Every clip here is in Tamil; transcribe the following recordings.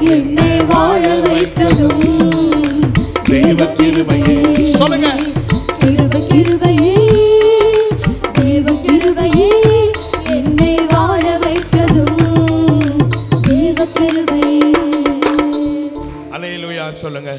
என்னை வாழ வைத்ததும் தேவ கிருபையே சொல்லுங்க கிருப கிருபையே தேவ கிருபையே என்னை வாழ வைத்ததும் தேவ கிருபையே அலையிலுயா சொல்லுங்க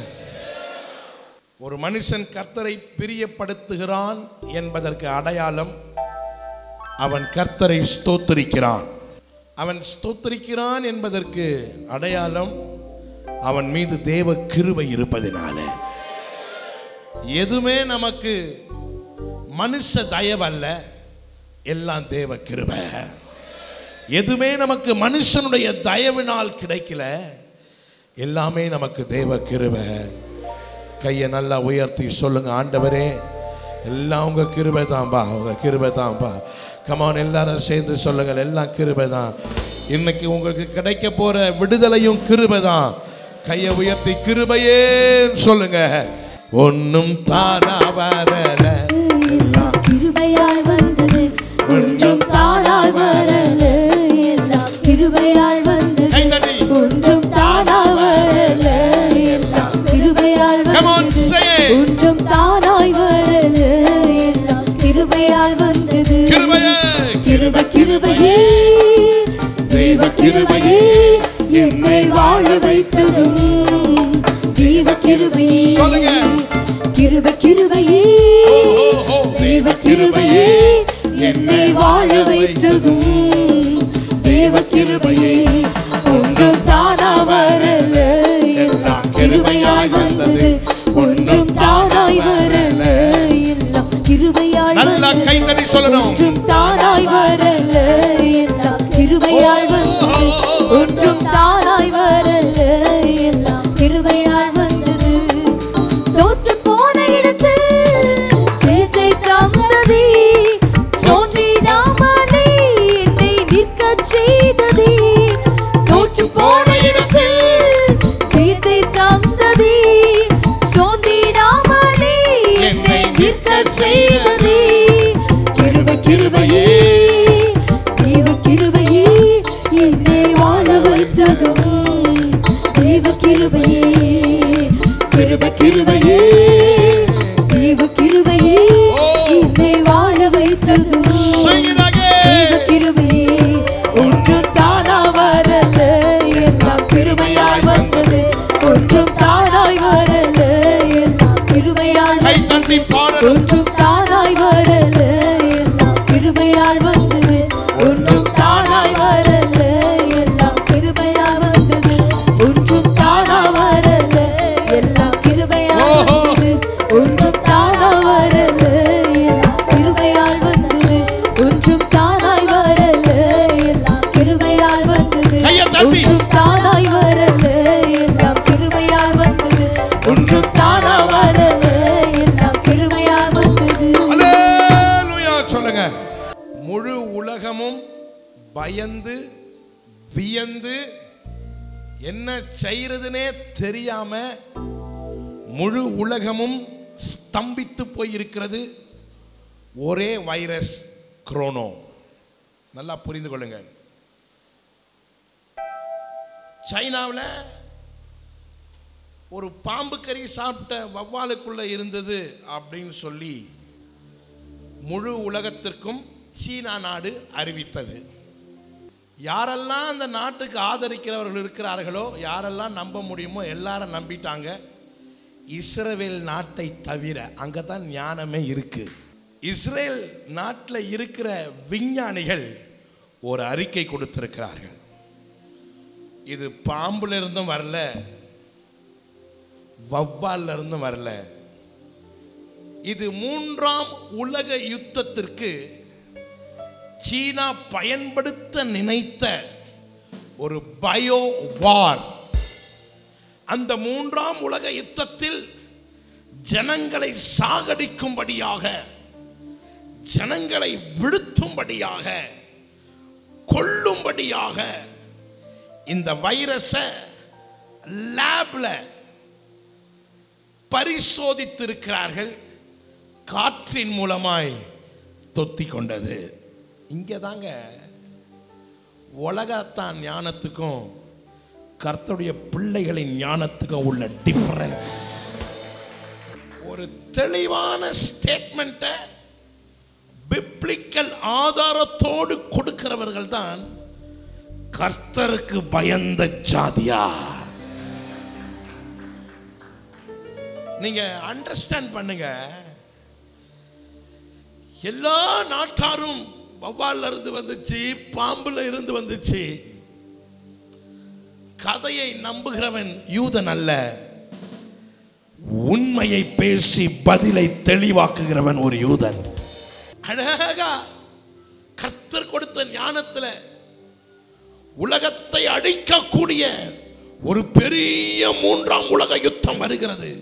ஒரு மனுஷன் கர்த்தரை பிரியப்படுத்துகிறான் என்பதற்கு அடையாளம் அவன் கர்த்தரை ஸ்தோத்திரிக்கிறான் அவன் ஸ்தோத்திரிக்கிறான் என்பதற்கு அடையாளம் அவன் மீது தேவ கிருபை இருப்பதினால எதுவுமே நமக்கு மனுஷ தயவல்ல எல்லாம் தேவ கிருபை எதுவுமே நமக்கு மனுஷனுடைய தயவினால் கிடைக்கல எல்லாமே நமக்கு தேவ கிருபை கையை நல்லா உயர்த்தி சொல்லுங்க ஆண்டவரே எல்லாம் உங்க கிருபை தான்பா உங்க கிருபை தான்பா கமான் எல்லாரும் சேர்ந்து சொல்லுங்கள் எல்லாம் கிருபை தான் இன்னைக்கு உங்களுக்கு கிடைக்க போற விடுதலையும் கிருபை தான் கையை உயர்த்தி கிருபையே சொல்லுங்க ஒன்னும் தானா வரல எல்லாம் கிருபையாய் வந்தது கொஞ்சம் தானாய் வரல எல்லாம் கிருபையாய் வந்தது கை தட்டி. கொஞ்சம் தானாய் வரல எல்லாம் கிருபையாய் Come on, வந்தது say it. கொஞ்சம் தானாய் வரல எல்லாம் கிருபையாய் வந்தது கிருபையே கிருப கிருபையே தெய்வ கிருபையே என்னை வாழ வைத்ததும் தெய்வ கிருபையே சொல்லுங்க. கிருப கிருபையே ஓ, ஓ, ஓ. தேவ கிருபையே என்னை வாழ வைத்ததும் தேவ கிருபையே ஒன்றும் தானா வரல எல்லாம் கிருபையாய் வந்தது ஒன்றும் தானாய் வரல எல்லாம் கிருபையாய் நல்லா வந்தது. கை தட்டி சொல்லணும் ஒன்றும் தானாய் வரல எல்லாம் கிருபையாய் வந்தது ஒன்றும் தானாய் வரல எல்லாம் கிருபையாய் வந்தது தோற்று போன இடத்தில் ஜெயத்தை தந்ததே சோதிடாமலே என்னை நிற்கச் செய்ததே தோற்று போன இடத்தில் ஜெயத்தை தந்ததே சோதிடாமலே என்னை நிற்கச் செய்ததே கிருபை கிருபையே தேவ கிருபையே என்னை வாழ வைத்ததும் தேவ கிருபையே கிருப கிருபையே தேவ கிருபையே என்னை வாழ வைத்ததும் Sing it again. தேவ கிருபையே ஒன்றும் தானா வரல எல்லாம் கிருபையாய் வந்தது ஒன்றும் தானாய் வரல எல்லாம் கிருபையாய் கை தட்டி பாடணும் ஒன்றும் தானாய் வரல எல்லாம் கிருபையால் வந்தது ஒன்றும் தானாய் வரல எல்லாம் கிருபையால் வந்தது ஒன்றும் தானா வரல எல்லாம் கிருபையால் வந்தது ஒன்றும் தானா வரல எல்லாம் கிருபையால் வந்தது ஒன்றும் தானாய் வரல எல்லாம் கிருபையால் வந்தது கையை தட்டி. ஒன்றும் தானாய் வரல எல்லாம் கிருபையால் வந்தது ஒன்றும் தானா வரல எல்லாம் கிருபையால் வந்தது அல்லேலூயா சொல்லுங்க முழு உலகமும் பயந்து வியந்து என்ன செய்யறதுனே தெரியாம முழு உலகமும் ஸ்தம்பித்து போயிருக்கிறது ஒரே வைரஸ் குரோனோ நல்லா புரிந்து கொள்ளுங்க சைனாவில் ஒரு பாம்பு கறி சாப்பிட்ட வவ்வாலுக்குள்ள இருந்தது அப்படின்னு சொல்லி முழு உலகத்திற்கும் சீனா நாடு அறிவித்தது யாரெல்லாம் அந்த நாட்டுக்கு ஆதரிக்கிறவர்கள் இருக்கிறார்களோ யாரெல்லாம் நம்ப முடியுமோ எல்லாரும் நம்பிட்டாங்க இஸ்ரவேல் நாட்டை தவிர அங்கே தான் ஞானமே இருக்கு இஸ்ரேல் நாட்டில் இருக்கிற விஞ்ஞானிகள் ஒரு அறிக்கை கொடுத்திருக்கிறார்கள் இது பாம்புல இருந்தும் வரல வவ்வால்ல இருந்தும் வரல இது மூன்றாம் உலக யுத்தத்திற்கு சீனா பயன்படுத்த நினைத்த ஒரு பயோ வார் அந்த மூன்றாம் உலக யுத்தத்தில் ஜனங்களை சாகடிக்கும்படியாக ஜனங்களை விழுத்தும்படியாக கொல்லும்படியாக இந்த வைரஸை லேப்ல பரிசோதித்திருக்கிறார்கள் காற்றின் மூலமாய் தொத்தி கொண்டது இங்கே தாங்க உலகத்தான் ஞானத்துக்கும் கர்த்தருடைய பிள்ளைகளின் ஞானத்துக்கும் உள்ள டிஃபரன்ஸ் ஒரு தெளிவான ஸ்டேட்மெண்ட்டை பிப்ளிக்கல் ஆதாரத்தோடு கொடுக்கிறவர்கள் தான் கர்த்தருக்கு பயந்த ஜாதியா நீங்க அண்டர்ஸ்டாண்ட் பண்ணுங்க எல்லா நாட்டாரும் வவ்வால்ல இருந்து வந்துச்சு பாம்புல இருந்து வந்துச்சு கதையை நம்புகிறவன் யூதன் அல்ல உண்மையை பேசி பதிலை தெளிவாக்குகிறவன் ஒரு யூதன் அழகா கர்த்தர் கொடுத்த ஞானத்துல உலகத்தை அழிக்கக்கூடிய ஒரு பெரிய மூன்றாம் உலக யுத்தம் வருகிறது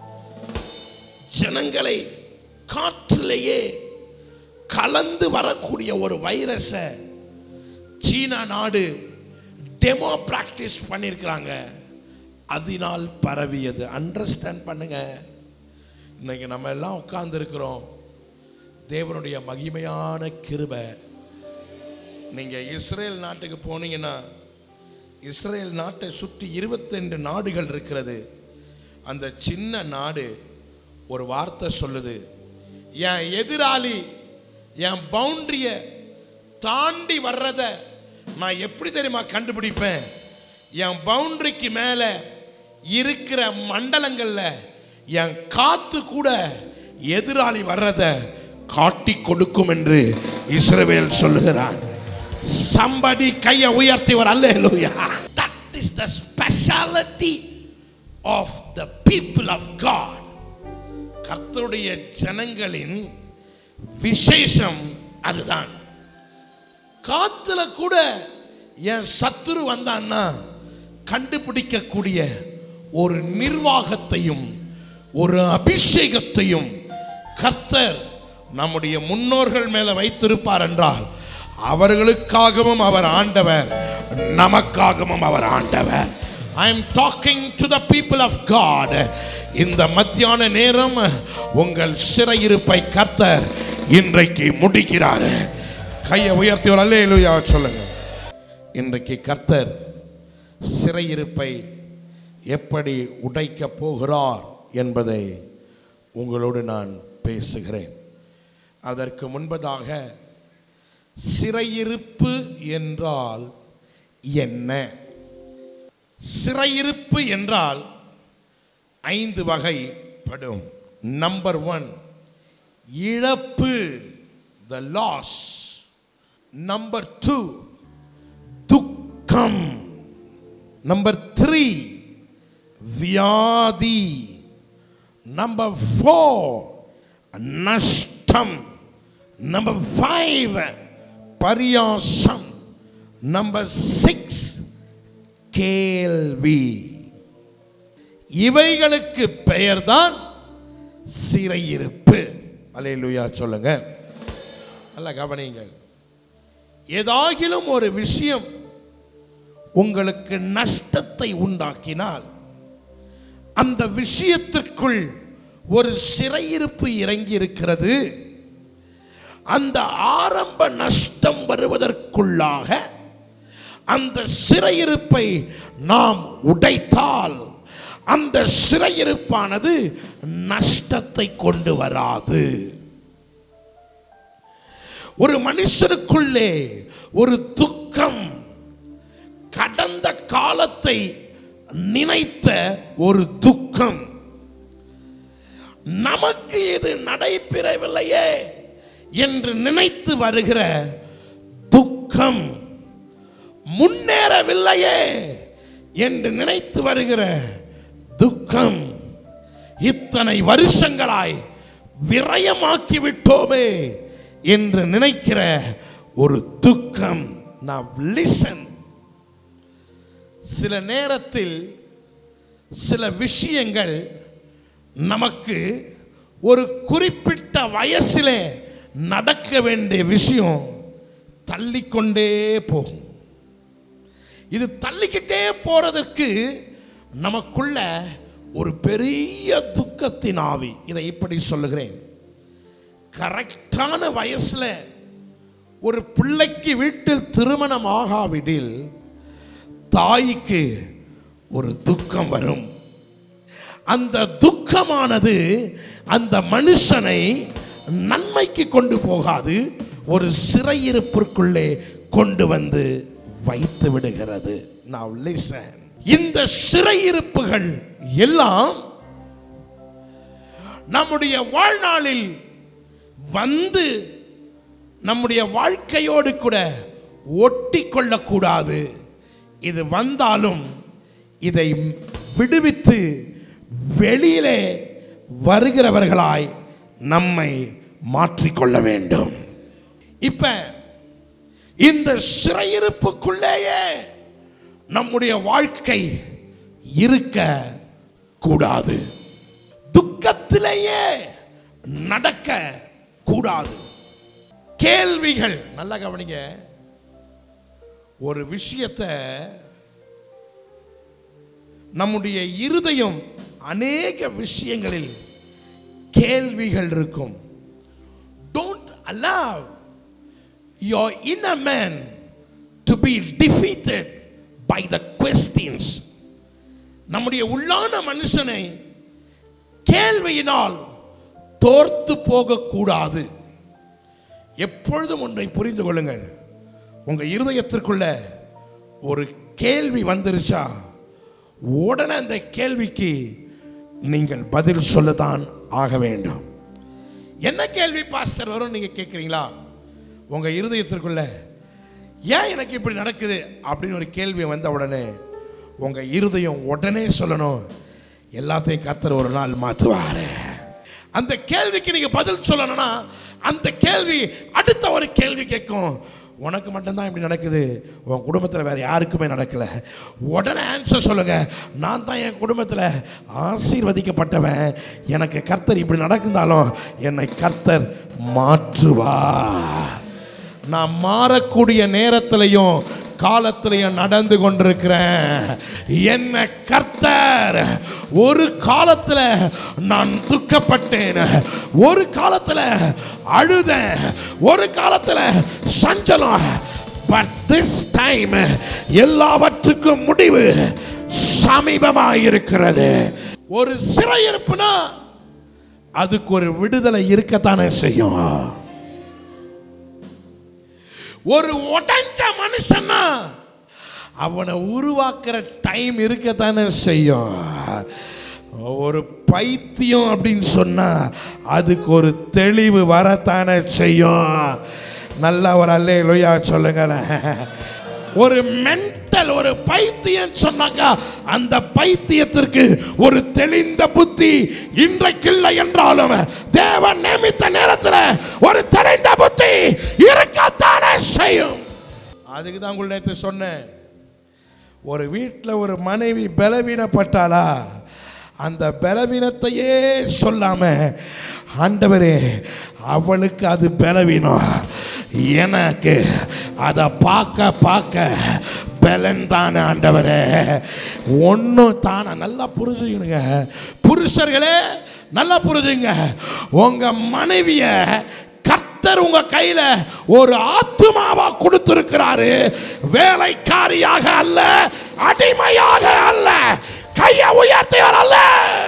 ஜனங்களை காற்றிலேயே கலந்து வரக்கூடிய ஒரு வைரஸை சீனா நாடு டெமோ பிராக்டிஸ் பண்ணியிருக்கிறாங்க அதனால் பரவியது அண்டர்ஸ்டாண்ட் பண்ணுங்க இன்னைக்கு நம்ம எல்லாம் உட்கார்ந்துருக்கிறோம் தேவனுடைய மகிமையான கிருபை நீங்கள் இஸ்ரேல் நாட்டுக்கு போனீங்கன்னா இஸ்ரேல் நாட்டை சுற்றி இருபத்தெண்டு நாடுகள் இருக்கிறது அந்த சின்ன நாடு ஒரு வார்த்தை சொல்லுது என் எதிராளி என் பவுண்டரியை தாண்டி வர்றத நான் எப்படி தெரியுமா கண்டுபிடிப்பேன் என் பவுண்டரிக்கு மேலே இருக்கிற மண்டலங்களில் என் காத்து கூட எதிராளி வர்றத காட்டி கொடுக்கும் என்று இஸ்ரவேல் சொல்லுகிறான் சம்படி கையை உயர்த்தி ஒரு hallelujah that is the speciality of the people of God கர்த்தருடைய ஜனங்களின் விசேஷம் அதுதான் காத்துல கூட என் சத்துரு வந்தான்னா கண்டுபிடிக்கக்கூடிய ஒரு நிர்வாகத்தையும் ஒரு அபிஷேகத்தையும் கர்த்தர் நம்முடைய முன்னோர்கள் மேல வைத்திருப்பார் என்றால் அவர்களுக்காகவும் அவர் ஆண்டவர் நமக்காகவும் அவர் ஆண்டவர் I am talking to the people of God இந்த மத்தியான நேரம் உங்கள் சிறையிருப்பை கர்த்தர் இன்றைக்கு முடிக்கிறார் கையை உயர்த்தி ஒரு அல்லேலூயா சொல்லுங்க இன்றைக்கு கர்த்தர் சிறையிருப்பை எப்படி உடைக்கப் போகிறார் என்பதை உங்களோடு நான் பேசுகிறேன் அதற்கு முன்பதாக சிறையிருப்பு என்றால் என்ன சிறையிருப்பு என்றால் ஐந்து வகைப்படும் நம்பர் ஒன் இழப்பு த லாஸ் நம்பர் டூ துக்கம் நம்பர் த்ரீ வியாதி நம்பர் ஃபோர் நஷ்டம் நம்பர் ஃபைவ் பரியாசம் நம்பர் சிக்ஸ் கேள்வி இவைகளுக்கு பெயர்தான் சிறையிருப்பு அலையிலுயா சொல்லுங்க நல்ல கவனிங்கள் ஏதாகிலும் ஒரு விஷயம் உங்களுக்கு நஷ்டத்தை உண்டாக்கினால் அந்த விஷயத்திற்குள் ஒரு சிறையிருப்பு இறங்கி இருக்கிறது அந்த ஆரம்ப நஷ்டம் வருவதற்குள்ளாக அந்த சிறையிருப்பை நாம் உடைத்தால் அந்த சிறையிருப்பானது நஷ்டத்தை கொண்டு வராது ஒரு மனுஷனுக்குள்ளே ஒரு துக்கம் கடந்த காலத்தை நினைத்த ஒரு துக்கம் நமக்கு இது நடைபெறவில்லையே என்று நினைத்து வருகிற துக்கம் முன்னேறவில்லையே என்று நினைத்து வருகிற துக்கம் இத்தனை வருஷங்களாய் விரயமாக்கி விட்டோமே என்று நினைக்கிற ஒரு துக்கம் நான் லிசன் சில நேரத்தில் சில விஷயங்கள் நமக்கு ஒரு குறிப்பிட்ட வயசிலே நடக்க வேண்டிய விஷயம் தள்ளிக்கொண்டே போகும் இது தள்ளிக்கிட்டே போறதற்கு நமக்குள்ள ஒரு பெரிய துக்கத்தின் ஆவி இதை இப்படி சொல்லுகிறேன் கரெக்டான வயசுல ஒரு பிள்ளைக்கு வீட்டில் திருமணம் ஆகாவிடில் தாய்க்கு ஒரு துக்கம் வரும் அந்த துக்கமானது அந்த மனுஷனை நன்மைக்கு கொண்டு போகாது ஒரு சிறையிருப்பிற்குள்ளே கொண்டு வந்து வைத்து விடுகிறது Now listen. இந்த சிறையிருப்புகள் எல்லாம் நம்முடைய வாழ்நாளில் வந்து நம்முடைய வாழ்க்கையோடு கூட ஒட்டி கொள்ளக்கூடாது இது வந்தாலும் இதை விடுவித்து வெளியிலே வருகிறவர்களாய் நம்மை மாற்றிக்கொள்ள வேண்டும் இப்ப இந்த சிறையிருப்புக்குள்ளேயே நம்முடைய வாழ்க்கை இருக்க கூடாது துக்கத்திலேயே நடக்க கூடாது கேள்விகள் நல்லா கவனிங்க ஒரு விஷயத்தை நம்முடைய இருதயம் அநேக விஷயங்களில் கேள்விகள் இருக்கும் don't allow your inner man to be defeated by the questions நம்முடைய உள்ளான மனுஷனை கேள்வியினால் தோர்த்து போகக்கூடாது எப்பொழுதும் ஒன்றை புரிந்து கொள்ளுங்கள் உங்க இருதயத்திற்குள்ள ஒரு கேள்வி வந்துருச்சா உடனே அந்த கேள்விக்கு நீங்கள் பதில் சொல்லத்தான் ஆக வேண்டும் என்ன கேள்வி பாஸ்டர் வரும் நீங்க கேட்குறீங்களா உங்க இருதயத்திற்குள்ள ஏன் எனக்கு இப்படி நடக்குது அப்படின்னு ஒரு கேள்வி வந்த உடனே உங்க இருதயம் உடனே சொல்லணும் எல்லாத்தையும் கர்த்தர் ஒரு நாள் மாற்றுவாரு அந்த கேள்விக்கு நீங்க பதில் சொல்லணும்னா அந்த கேள்வி அடுத்த ஒரு கேள்வி கேட்கும் உனக்கு மட்டும்தான் இப்படி நடக்குது உன் குடும்பத்தில் வேற யாருக்குமே நடக்கல உடனே ஆன்சர் சொல்லுங்க நான் தான் என் குடும்பத்தில் ஆசீர்வதிக்கப்பட்டவன் எனக்கு கர்த்தர் இப்படி நடக்குந்தாலும் என்னை கர்த்தர் மாற்றுவார் நான் மாறக்கூடிய நேரத்திலையும் காலத்திலையும் நடந்து கொண்டிருக்கிறேன் என்ன கர்த்தர் ஒரு காலத்துல நான் துக்கப்பட்டேன் ஒரு காலத்துல அழுதேன் ஒரு காலத்துல சஞ்சலம் பட் திஸ் டைம் எல்லாவற்றுக்கும் முடிவு சமீபமாயிருக்கிறது ஒரு சிறையிருப்புனா அதுக்கு ஒரு விடுதலை இருக்கத்தானே செய்யும் ஒரு உடைஞ்ச மனுஷனா அவனை உருவாக்குற டைம் இருக்கத்தானே செய்யும் ஒரு பைத்தியம் அப்படின்னு சொன்னா அதுக்கு ஒரு தெளிவு வரத்தானே செய்யும் நல்ல ஒரு அல்லே லொய்யா சொல்லுங்களேன் ஒரு மென்டல் ஒரு பைத்தியம் சொன்னாக்கா அந்த பைத்தியத்திற்கு ஒரு தெளிந்த புத்தி இன்றைக்கு இல்லை என்றாலும் தேவன் நியமித்த நேரத்தில் ஒரு தெளிந்த புத்தி இருக்கத்தானே செய்யும் அதுக்கு தான் உங்களை நேற்று சொன்னேன் ஒரு வீட்டில் ஒரு மனைவி பலவீனப்பட்டாளா அந்த பலவீனத்தையே சொல்லாம ஆண்டவரே அவளுக்கு அது பலவீனம் எனக்கு அதை பார்க்க பார்க்க பலன் தானே ஆண்டவரே ஒன்றும் தானே நல்லா புரிஞ்சுக்கணுங்க புருஷர்களே நல்லா புரிஞ்சுங்க உங்க மனைவிய கர்த்தர் உங்க கையில ஒரு ஆத்துமாவா கொடுத்திருக்கிறாரு வேலைக்காரியாக அல்ல அடிமையாக அல்ல கையை உயர்த்தியவர் அல்ல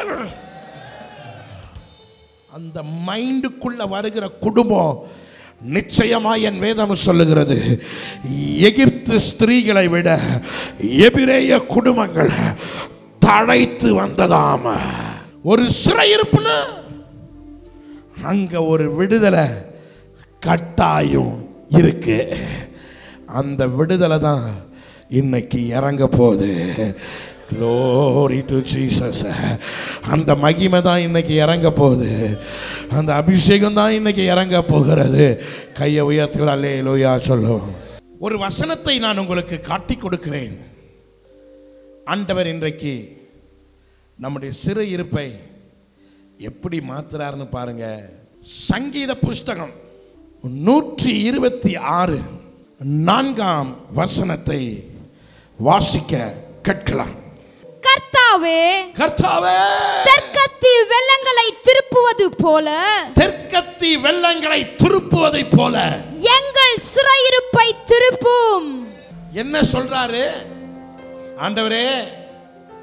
அந்த மைண்டுக்குள்ள வருகிற குடும்பம் நிச்சயமா என் வேதம் சொல்லுகிறது எகிப்து ஸ்திரீகளை விட எபிரேய குடும்பங்கள் தழைத்து வந்ததாம் ஒரு சிறையிருப்புனா அங்க ஒரு விடுதலை கட்டாயம் இருக்கு அந்த விடுதலை தான் இன்னைக்கு இறங்க போகுது க்ளோரி டு ஜீசஸ் அந்த மகிமை தான் இன்னைக்கு இறங்க போகுது அந்த அபிஷேகம் தான் இன்னைக்கு இறங்க போகிறது கையை உயர்த்துகிற அல்லே லோயா சொல்லுவோம் ஒரு வசனத்தை நான் உங்களுக்கு காட்டி கொடுக்கிறேன் ஆண்டவர் இன்றைக்கு நம்முடைய சிறு இருப்பை எப்படி மாத்துறாருன்னு பாருங்க சங்கீத புஸ்தகம் நூற்றி இருபத்தி ஆறு நான்காம் வசனத்தை வாசிக்க கேட்கலாம் கர்த்தாவே கர்த்தாவே தெற்கத்தி வெள்ளங்களை திருப்புவது போல தெற்கத்தி வெள்ளங்களை திருப்புவதைப் போல எங்கள் சிறையிருப்பை திருப்பும் என்ன சொல்றாரு ஆண்டவரே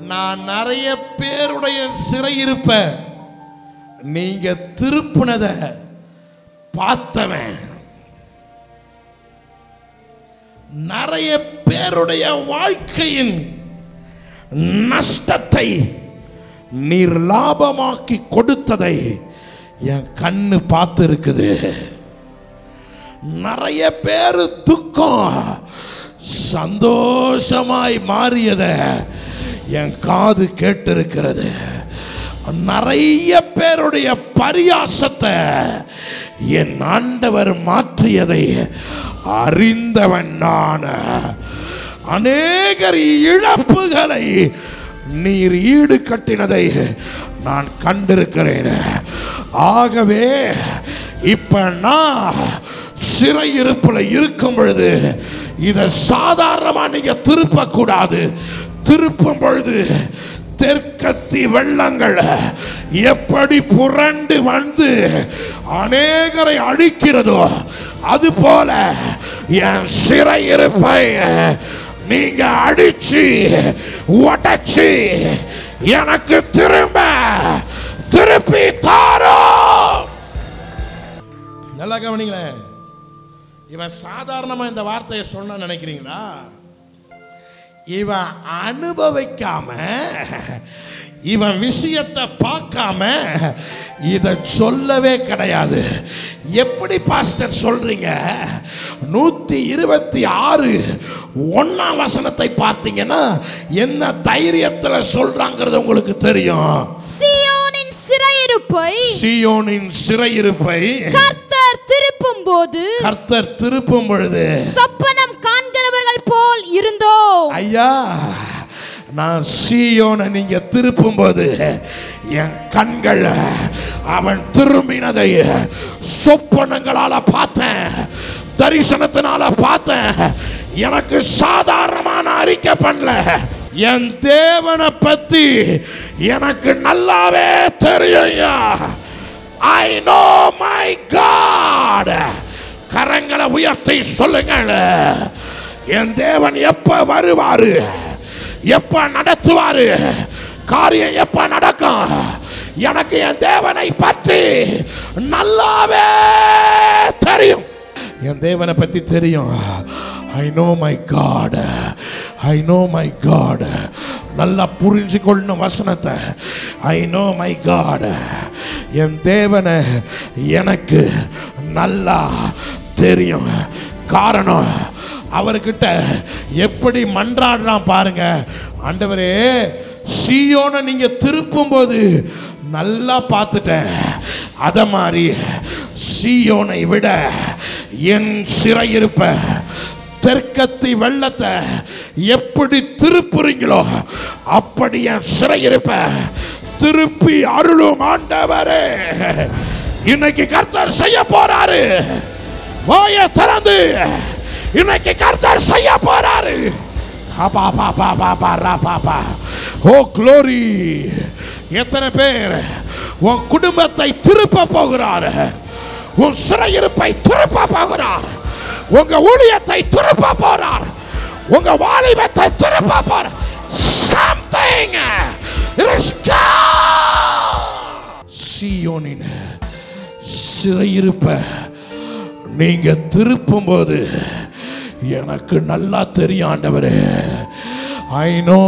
நான் நிறைய பேருடைய சிறையிருப்ப நீங்க திருப்புனத பார்த்தவன் நிறைய பேருடைய வாழ்க்கையின் நஷ்டத்தை நீர் லாபமாக்கி கொடுத்ததை என் கண்ணு பார்த்து இருக்குது நிறைய பேர் துக்கம் சந்தோஷமாய் மாறியத என் காது கேட்டிருக்கிறது நிறைய பேருடைய பரியாசத்தை என் ஆண்டவர் மாற்றியதை அறிந்தவன் நான் அநேகர் இழப்புகளை நீர் ஈடு கட்டினதை நான் கண்டிருக்கிறேன் ஆகவே இப்ப நான் சிறையிருப்பில் இருக்கும் பொழுது இதை சாதாரணமா நீங்க திருப்ப கூடாது திருப்பும் பொழுது தெற்கத்தி வெள்ளங்கள் எப்படி புரண்டு வந்து அநேகரை அழிக்கிறதோ அது போல என் சிறையிருப்பை நீங்க அடிச்சு உடைச்சு எனக்கு திரும்ப திருப்பி தாரோ நல்லா கவனிங்களேன் இவன் சாதாரணமா இந்த வார்த்தையை சொன்ன நினைக்கிறீங்களா இவன் அனுபவிக்காம இவன் விஷயத்தை பார்க்காம இதை சொல்லவே கிடையாது எப்படி பாஸ்டர் சொல்றீங்க நூத்தி இருபத்தி ஆறு ஒன்னாம் வசனத்தை பார்த்தீங்கன்னா என்ன தைரியத்துல சொல்றாங்கிறது உங்களுக்கு தெரியும் சீயோனின் சிறையிருப்பை சியோனின் சிறையிருப்பை கர்த்தர் திருப்பும் போது கர்த்தர் திருப்பும் பொழுது சொப்பனம் காண்கிறவர்கள் போல் இருந்தோம் ஐயா நான் சீயோனை நீங்க திருப்பும்போது என் கண்கள் அவன் திரும்பினதை சொப்பனங்களால பார்த்தேன் தரிசனத்தினால பார்த்தேன் எனக்கு சாதாரணமான அறிக்கை பண்ணல என் தேவனை பத்தி எனக்கு நல்லாவே தெரியும் ஐ நோ மை காட் கரங்களை உயர்த்தி சொல்லுங்கள் என் தேவன் எப்ப வருவாரு எப்ப நடத்துவாரு காரியம் எப்ப நடக்கும் எனக்கு என் தேவனை பற்றி நல்லாவே தெரியும் என் தேவனை பத்தி தெரியும் I know my God I know my God நல்லா புரிஞ்சுக்கொள்ளணும் வசனத்தை ஐ நோ மை காட் என் தேவனை எனக்கு நல்லா தெரியும் காரணம் அவர்கிட்ட எப்படி மன்றாடுறான் பாருங்க ஆண்டவரே சீயோனை நீங்க திருப்பும்போது நல்லா பார்த்துட்டேன் அத மாதிரி சீயோனை விட என் சிறையிருப்ப தெற்கத்தி வெள்ளத்தை எப்படி திருப்புறீங்களோ அப்படி என் சிறையிருப்ப திருப்பி அருளும் ஆண்டவரே இன்னைக்கு கர்த்தர் செய்ய போறாரு வாய திறந்து இன்னைக்கு கர்த்தர் செய்ய போறாரு அப்பா பா பா பா பா ரா பா பா ஓ க்ளோரி எத்தனை பேர் உன் குடும்பத்தை திருப்ப போகிறார் உன் சிறையிருப்பை திருப்ப போகிறார் உங்க ஊழியத்தை திருப்ப போறார் உங்க வாலிபத்தை திருப்ப போறார் something it is God சீயோனின் சிறையிருப்ப நீங்க திருப்பும்போது எனக்கு நல்லா தெரியும் ஆண்டவரே ஐ நோ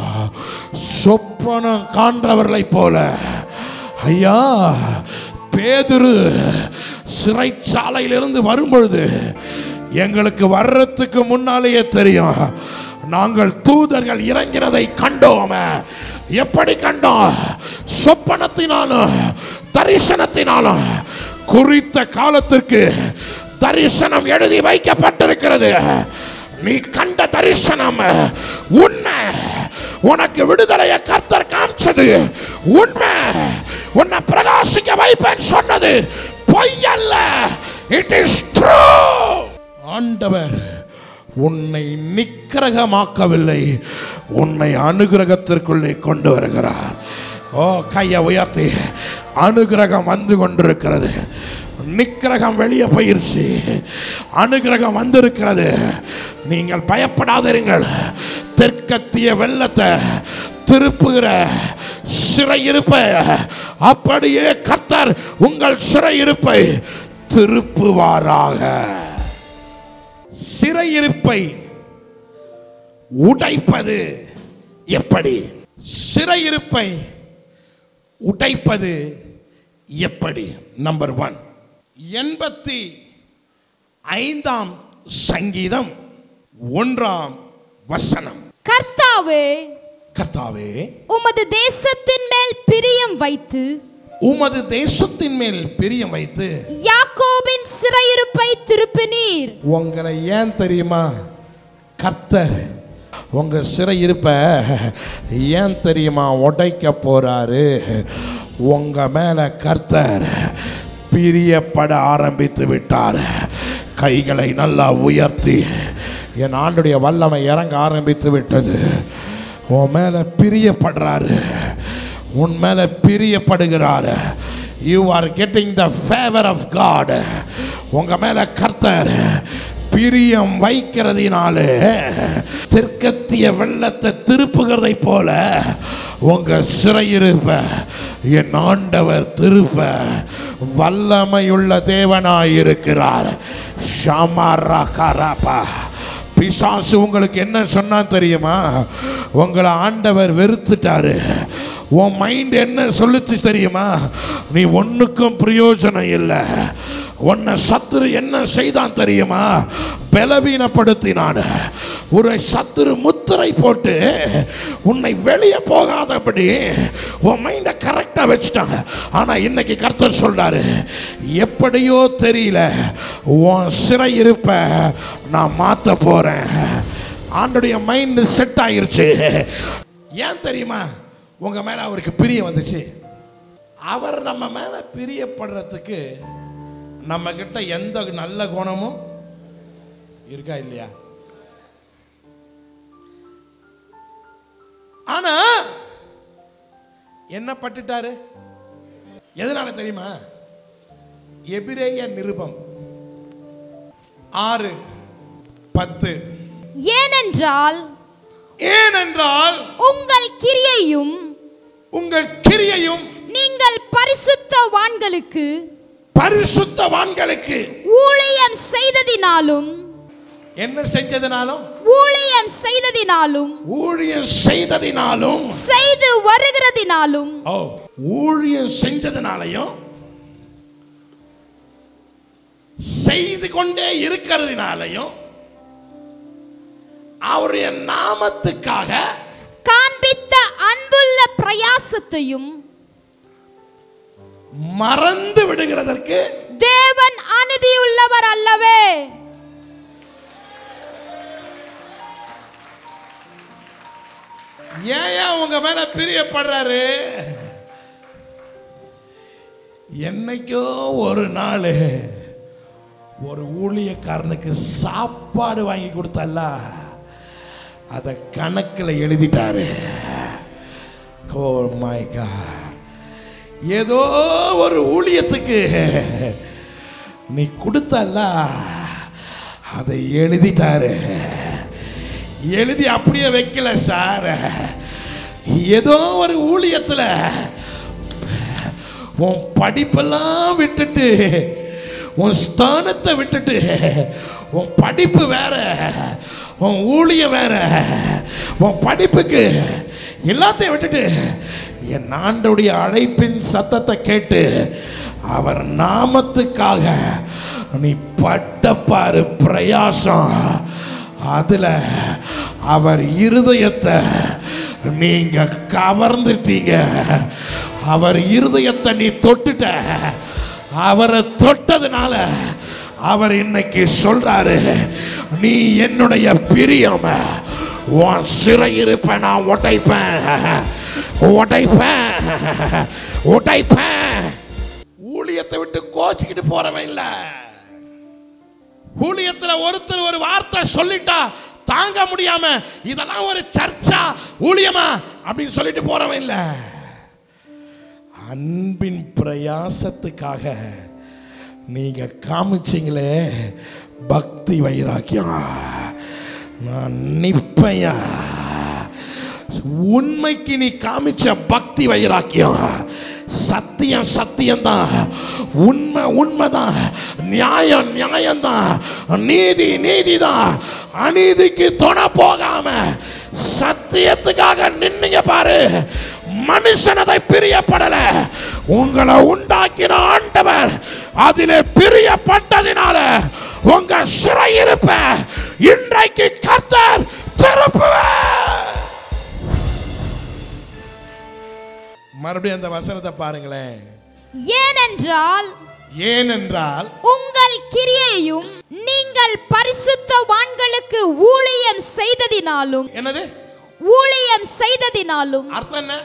சொப்பனம் காண்றவர்களை போல ஐயா பேதுரு சிறைச்சாலையிலிருந்து வரும்பொழுது எங்களுக்கு வர்றதுக்கு முன்னாலேயே தெரியும் நாங்கள் தூதர்கள் இறங்கினதை கண்டோம் எப்படி கண்டோம் சொப்பனத்தினாலும் தரிசனத்தினாலும் குறித்த காலத்திற்கு தரிசனம் எழுதி வைக்கப்பட்டிருக்கிறது நீ கண்ட தரிசனம் உண்மை உனக்கு விடுதலையை கர்த்தர் காமிச்சது உண்மை உன்னை பிரகாசிக்க வைப்பேன் சொன்னது பொய்யல்ல இட் இஸ் ட்ரூ ஆண்டவர் உன்னை நிக்கிரகமாக்கவில்லை உன்னை அனுகிரகத்திற்குள்ளே கொண்டு வருகிறார் ஓ கையை உயர்த்தி அனுகிரகம் வந்து கொண்டிருக்கிறது நிக்கிரகம் வெளியே போயிருச்சு அனுகிரகம் வந்திருக்கிறது நீங்கள் பயப்படாதிருங்கள் தெற்கத்திய வெள்ளத்தை திருப்புகிற சிறையிருப்பை அப்படியே கர்த்தர் உங்கள் சிறையிருப்பை திருப்புவாராக சிறையிருப்பை உடைப்பது எப்படி சிறையிருப்பை உடைப்பது எப்படி நம்பர் ஒன் எண்பத்தி ஐந்தாம் சங்கீதம் ஒன்றாம் வசனம் கர்த்தாவே கர்த்தாவே உமது தேசத்தின் மேல் பிரியம் வைத்து உமது தேசத்தின் மேல் பிரியம் வைத்து யாக்கோபின் சிறையிருப்பை திருப்பினீர் உங்களை ஏன் தெரியுமா கர்த்தர் உங்க சிறையிருப்ப ஏன் தெரியுமா உடைக்க போறாரு உங்க மேல கர்த்தர் பிரியப்பட ஆரம்பித்து விட்டார் கைகளை நல்லா உயர்த்தி என் ஆண்டுடைய வல்லமை இறங்க ஆரம்பித்து விட்டது உன் மேல பிரியப்படுறாரு உன் மேல பிரியப்படுகிறார் you are getting the favour of God உங்க மேல கர்த்தர் பிரியம் வைக்கிறதினாலே தெற்கத்திய வெள்ளத்தை திருப்புகிறதை போல உங்க சிறையிருப்ப என் ஆண்டவர் திருப்ப வல்லமையுள்ள தேவனாயிருக்கிறார் ஷாமாரா கராப்பா பிசாசு உங்களுக்கு என்ன சொன்னா தெரியுமா உங்களை ஆண்டவர் வெறுத்துட்டாரு உன் மைண்ட் என்ன சொல்லுச்சு தெரியுமா நீ ஒன்றுக்கும் பிரயோஜனம் இல்லை உன்னை சத்துரு என்ன செய்தான் தெரியுமா பலவீனப்படுத்தினான் ஒரு சத்துரு முத்திரை போட்டு உன்னை வெளியே போகாதபடி உன் மைண்டை கரெக்டாக வச்சுட்டாங்க ஆனால் இன்னைக்கு கர்த்தர் சொல்றாரு எப்படியோ தெரியல உன் சிறை இருப்ப நான் மாற்ற போறேன் ஆண்டுடைய மைண்ட் செட் ஆயிருச்சு ஏன் தெரியுமா உங்க மேல அவருக்கு பிரியம் வந்துச்சு அவர் நம்ம மேல பிரியப்படுறதுக்கு நம்ம கிட்ட எந்த நல்ல குணமும் இருக்கா இல்லையா ஆனா என்ன பட்டுட்டாரு எதனால தெரியுமா எபிரேய நிருபம் ஆறு பத்து ஏனென்றால் ஏனென்றால் உங்கள் கிரியையும் உங்கள் கிரியையும் நீங்கள் பரிசுத்தவான்களுக்கு பரிசுத்தவான்களுக்கு ஊழியம் செய்ததினாலும் என்ன செஞ்சதுனாலும் ஊழியம் செய்ததினாலும் ஊழியம் செய்ததினாலும் செய்து வருகிறதினாலும் ஓ ஊழியம் செஞ்சதுனாலையும் செய்து கொண்டே இருக்கிறதுனாலையும் அவருடைய நாமத்துக்காக காண்பித்த அன்புள்ள பிரயாசத்தையும் மறந்து விடுகிறதற்கு தேவன் அநீதியுள்ளவர் அல்லவே ஏன் ஏன் உங்க மேல பிரியப்படுறாரு என்னைக்கோ ஒரு நாள் ஒரு ஊழியக்காரனுக்கு சாப்பாடு வாங்கி கொடுத்தல்ல அதை கணக்கில் எழுதிட்டாரு ஓ மை ஏதோ ஒரு ஊழியத்துக்கு நீ கொடுத்தல்ல அதை எழுதிட்டாரு எழுதி அப்படியே வைக்கல சார் ஏதோ ஒரு ஊழியத்தில் உன் படிப்பெல்லாம் விட்டுட்டு உன் ஸ்தானத்தை விட்டுட்டு உன் படிப்பு வேற உன் ஊழியம் வேற உன் படிப்புக்கு எல்லாத்தையும் விட்டுட்டு என் ஆண்டுடைய அழைப்பின் சத்தத்தை கேட்டு அவர் நாமத்துக்காக நீ பட்டப்பாரு பிரயாசம் அதுல அவர் இருதயத்தை நீங்க கவர்ந்துட்டீங்க அவர் இருதயத்தை நீ தொட்டுட்ட அவரை தொட்டதுனால அவர் இன்னைக்கு சொல்றாரு நீ என்னுடைய பிரியம் உன் சிறையிருப்ப நான் உடைப்பேன் உடைப்பேன் உடைப்பேன் ஊழியத்தை விட்டு கோச்சிக்கிட்டு போறவன் இல்லை ஊழியத்துல ஒருத்தர் ஒரு வார்த்தை சொல்லிட்டா தாங்க முடியாம இதெல்லாம் ஒரு சர்ச்சா ஊழியமா அப்படின்னு சொல்லிட்டு போறவன் இல்ல அன்பின் பிரயாசத்துக்காக நீங்க காமிச்சீங்களே பக்தி வைராக்கியம் நான் நிப்பையா உண்மைக்கு நீ காமிச்ச பக்தி வைராக்கியம் சத்தியம் சத்தியம்தான் உண்மை உண்மைதான் நியாயம் நியாயம்தான் நீதி நீதிதான் அநீதிக்கு துணை போகாம சத்தியத்துக்காக நின்னீங்க பாரு மனுஷன் அதை பிரியப்படல உங்களை உண்டாக்கின ஆண்டவர் அதிலே பிரியப்பட்டதினால உங்க சிறையிருப்ப இன்றைக்கு கர்த்தர் திருப்புவார் மறுபடியும் அந்த வசனத்தை பாருங்களேன் ஏனென்றால் ஏனென்றால் உங்கள் கிரியையும் நீங்கள் பரிசுத்தவான்களுக்கு ஊழியம் செய்ததினாலும் என்னது ஊழியம் செய்ததினாலும் அர்த்தம் என்ன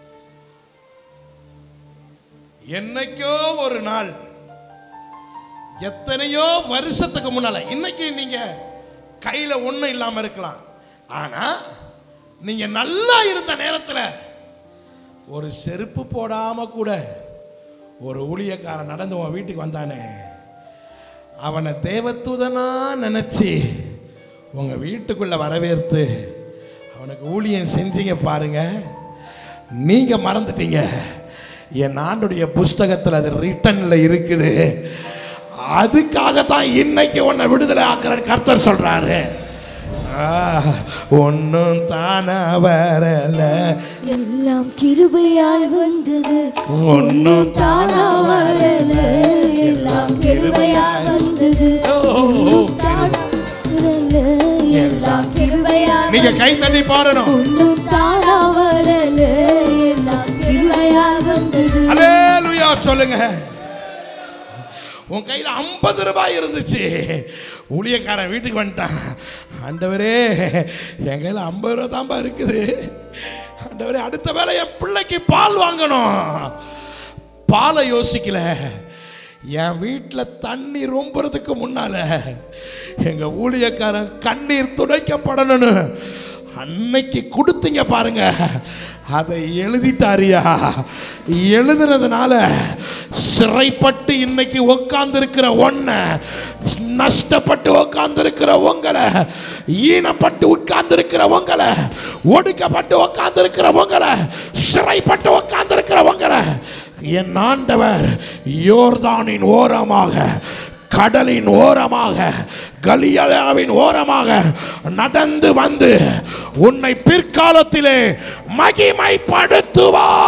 என்னைக்கோ ஒரு நாள் எத்தனையோ வருஷத்துக்கு முன்னால இன்னைக்கு நீங்க கையில ஒண்ணும் இல்லாம இருக்கலாம் ஆனா நீங்க நல்லா இருந்த நேரத்துல ஒரு செருப்பு போடாம கூட ஒரு ஊழியக்காரன் நடந்து உன் வீட்டுக்கு வந்தானே அவனை தேவதூதனா நினைச்சு உங்க வீட்டுக்குள்ள வரவேற்று அவனுக்கு ஊழியம் செஞ்சீங்க பாருங்க நீங்க மறந்துட்டீங்க என் ஆண்டுடைய புஸ்தகத்தில் அது ரிட்டன்ல இருக்குது அதுக்காக தான் இன்னைக்கு உன்னை விடுதலை ஆக்குற கர்த்தர் சொல்றாரு ஒன்றும் தானா வரல எல்லாம் கிருபையால் வந்தது ஒன்றும் தானா வரல எல்லாம் கிருபையால் வந்தது தானா வரல எல்லாம் கிருபையால் நீங்க கை தட்டி பாடணும் ஒன்றும் தானா வரல எல்லாம் கிருபையால் வந்தது அலேலுயா சொல்லுங்க உன் கையில் ஐம்பது ரூபாய் இருந்துச்சு ஊழியக்காரன் வீட்டுக்கு வந்துட்டான் ஆண்டவரே என் கையில் ஐம்பது ரூபா தான்ப்பா இருக்குது ஆண்டவரே அடுத்த வேலை என் பிள்ளைக்கு பால் வாங்கணும் பாலை யோசிக்கல என் வீட்டில் தண்ணி ரொம்புறதுக்கு முன்னால எங்கள் ஊழியக்காரன் கண்ணீர் துடைக்கப்படணும்னு அன்னைக்கு கொடுத்தீங்க பாருங்க அதை எழுதிட்டாரியா எழுதுனதுனால சிறைப்பட்டு இன்னைக்கு உட்கார்ந்திருக்கிற ஒன்ன நஷ்டப்பட்டு உட்கார்ந்திருக்கிற உங்களை ஈனப்பட்டு உட்கார்ந்திருக்கிற உங்களை ஒடுக்கப்பட்டு உட்கார்ந்திருக்கிற உங்களை சிறைப்பட்டு உட்கார்ந்திருக்கிற உங்களை என் ஆண்டவர் யோர்தானின் ஓரமாக கடலின் ஓரமாக கலியாவின் ஓரமாக நடந்து வந்து உன்னை பிற்காலத்திலே மகிமைப்படுத்துவா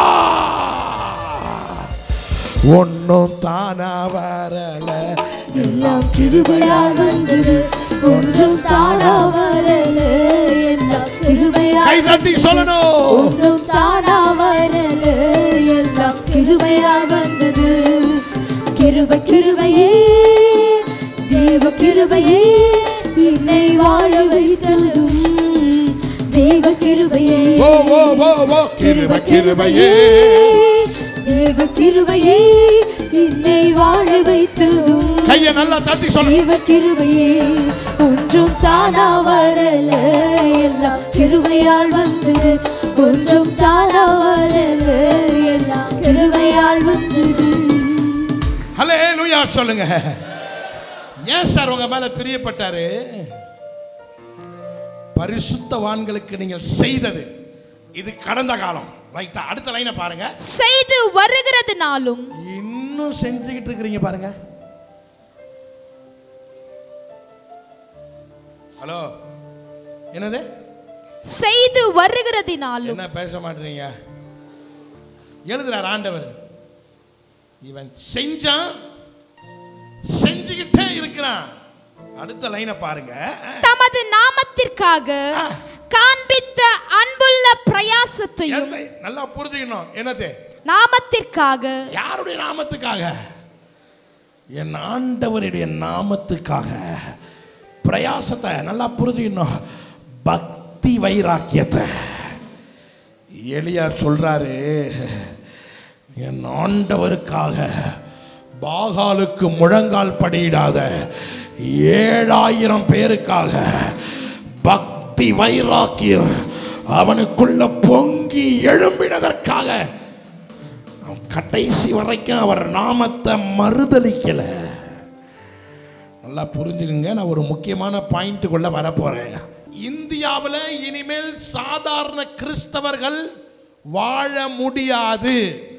ஒன்னும் தானா வரல எல்லாம் கிருபையால் வந்தது ஒன்றும் தானா வரல எல்லாம் கிருபையால் கை தட்டி சொல்லணும் ஒன்றும் தானா வரல எல்லாம் கிருபையா வந்தது கிருப கிருபையே தேவ கிருபையே என்னை வாழ வைத்ததும் தேவ கிருபையே ஓ ஓ ஓ ஓ கிருப கிருபையே தேவ கிருபையே என்னை வாழ வைத்ததும் கையை நல்லா தட்டி சொல்லு தேவ கிருபையே ஒன்றும் தானா வரல எல்லாம் கிருபையால் வந்தது ஒன்றும் தானா வரல எல்லாம் கிருபையால் வந்தது ஹலே லூயா சொல்லுங்க ஏன் சார் உங்க மேல பிரியப்பட்டாரு பரிசுத்தவான்களுக்கு நீங்கள் செய்தது இது கடந்த காலம் ரைட்டா அடுத்த லைனை பாருங்க செய்து வருகிறதுனாலும் இன்னும் செஞ்சுக்கிட்டு இருக்கிறீங்க பாருங்க ஹலோ என்னது செய்து வருகிறதினாலும் என்ன பேச மாட்டீங்க எழுதுறார் ஆண்டவர் இவன் செஞ்சான் செஞ்சுக்கிட்டே இருக்கிறான் அடுத்த லைனை பாருங்க தமது நாமத்திற்காக ஆ. காண்பித்த அன்புள்ள பிரயாசத்தையும் எந்த- நல்லா புரிஞ்சுக்கணும் என்னது நாமத்திற்காக யாருடைய நாமத்துக்காக என் ஆண்டவருடைய நாமத்துக்காக பிரயாசத்தை நல்லா புரிஞ்சுக்கணும் பக்தி வைராக்கியத்தை எளியா சொல்றாரு என் ஆண்டவருக்காக பாகாலுக்கு முழங்கால் படியிடாத ஏழாயிரம் பேருக்காக பக்தி வைராக்கியம் அவனுக்குள்ள பொங்கி எழும்பினதற்காக அவன் கடைசி வரைக்கும் அவர் நாமத்தை மறுதலிக்கல நல்லா புரிஞ்சுக்குங்க நான் ஒரு முக்கியமான பாயிண்ட்டுக்குள்ள வரப்போறேன் இந்திய இந்தியாவில் இனிமேல் சாதாரண கிறிஸ்தவர்கள் வாழ முடியாது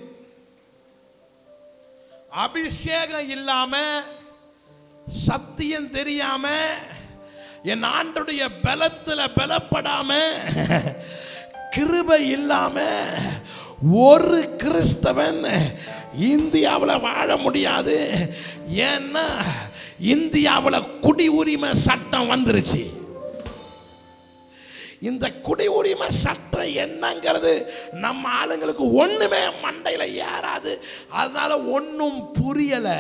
அபிஷேகம் இல்லாம சத்தியம் தெரியாம என் ஆண்டுடைய பலத்துல பலப்படாம கிருபை இல்லாம ஒரு கிறிஸ்தவன் இந்தியாவில் வாழ முடியாது ஏன்னா இந்தியாவில் குடி உரிமை சட்டம் வந்துருச்சு இந்த குடி உரிமை சட்டம் என்னங்கிறது நம்ம ஆளுங்களுக்கு ஒண்ணுமே மண்டையில ஏறாது அதனால ஒன்றும் புரியல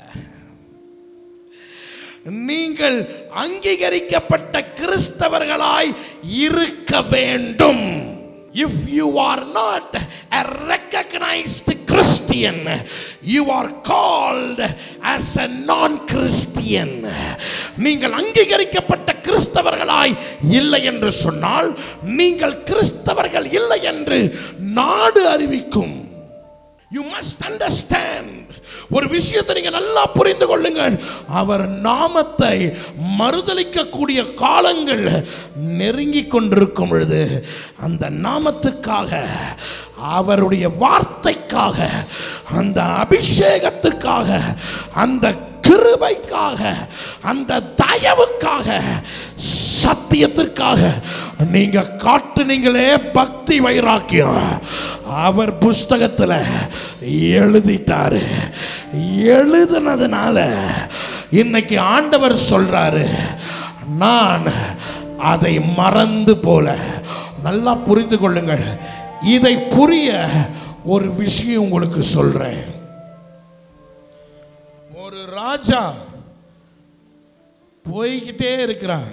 நீங்கள் அங்கீகரிக்கப்பட்ட கிறிஸ்தவர்களாய் இருக்க வேண்டும் if you are not a recognized christian you are called as a non christian நீங்கள் அங்கீகரிக்கப்பட்ட கிறிஸ்தவர்களாய் இல்லை என்று சொன்னால் நீங்கள் கிறிஸ்தவர்கள் இல்லை என்று நாடு அறிவிக்கும் யூ மஸ்ட் அண்டர்ஸ்டாண்ட் ஒரு விஷயத்தை நீங்க நல்லா புரிந்து கொள்ளுங்கள் அவர் நாமத்தை மறுதலிக்கக்கூடிய காலங்கள் நெருங்கி கொண்டிருக்கும் பொழுது அந்த நாமத்துக்காக அவருடைய வார்த்தைக்காக அந்த அபிஷேகத்துக்காக அந்த கிருபைக்காக அந்த தயவுக்காக சத்தியத்திற்காக நீங்க காட்டுனீங்களே பக்தி வைராக்கியம் அவர் புஸ்தகத்தில் எழுதிட்டாரு எழுதுனதுனால இன்னைக்கு ஆண்டவர் சொல்றாரு நான் அதை மறந்து போல நல்லா புரிந்து கொள்ளுங்கள் இதை புரிய ஒரு விஷயம் உங்களுக்கு சொல்றேன் ஒரு ராஜா போய்கிட்டே இருக்கிறான்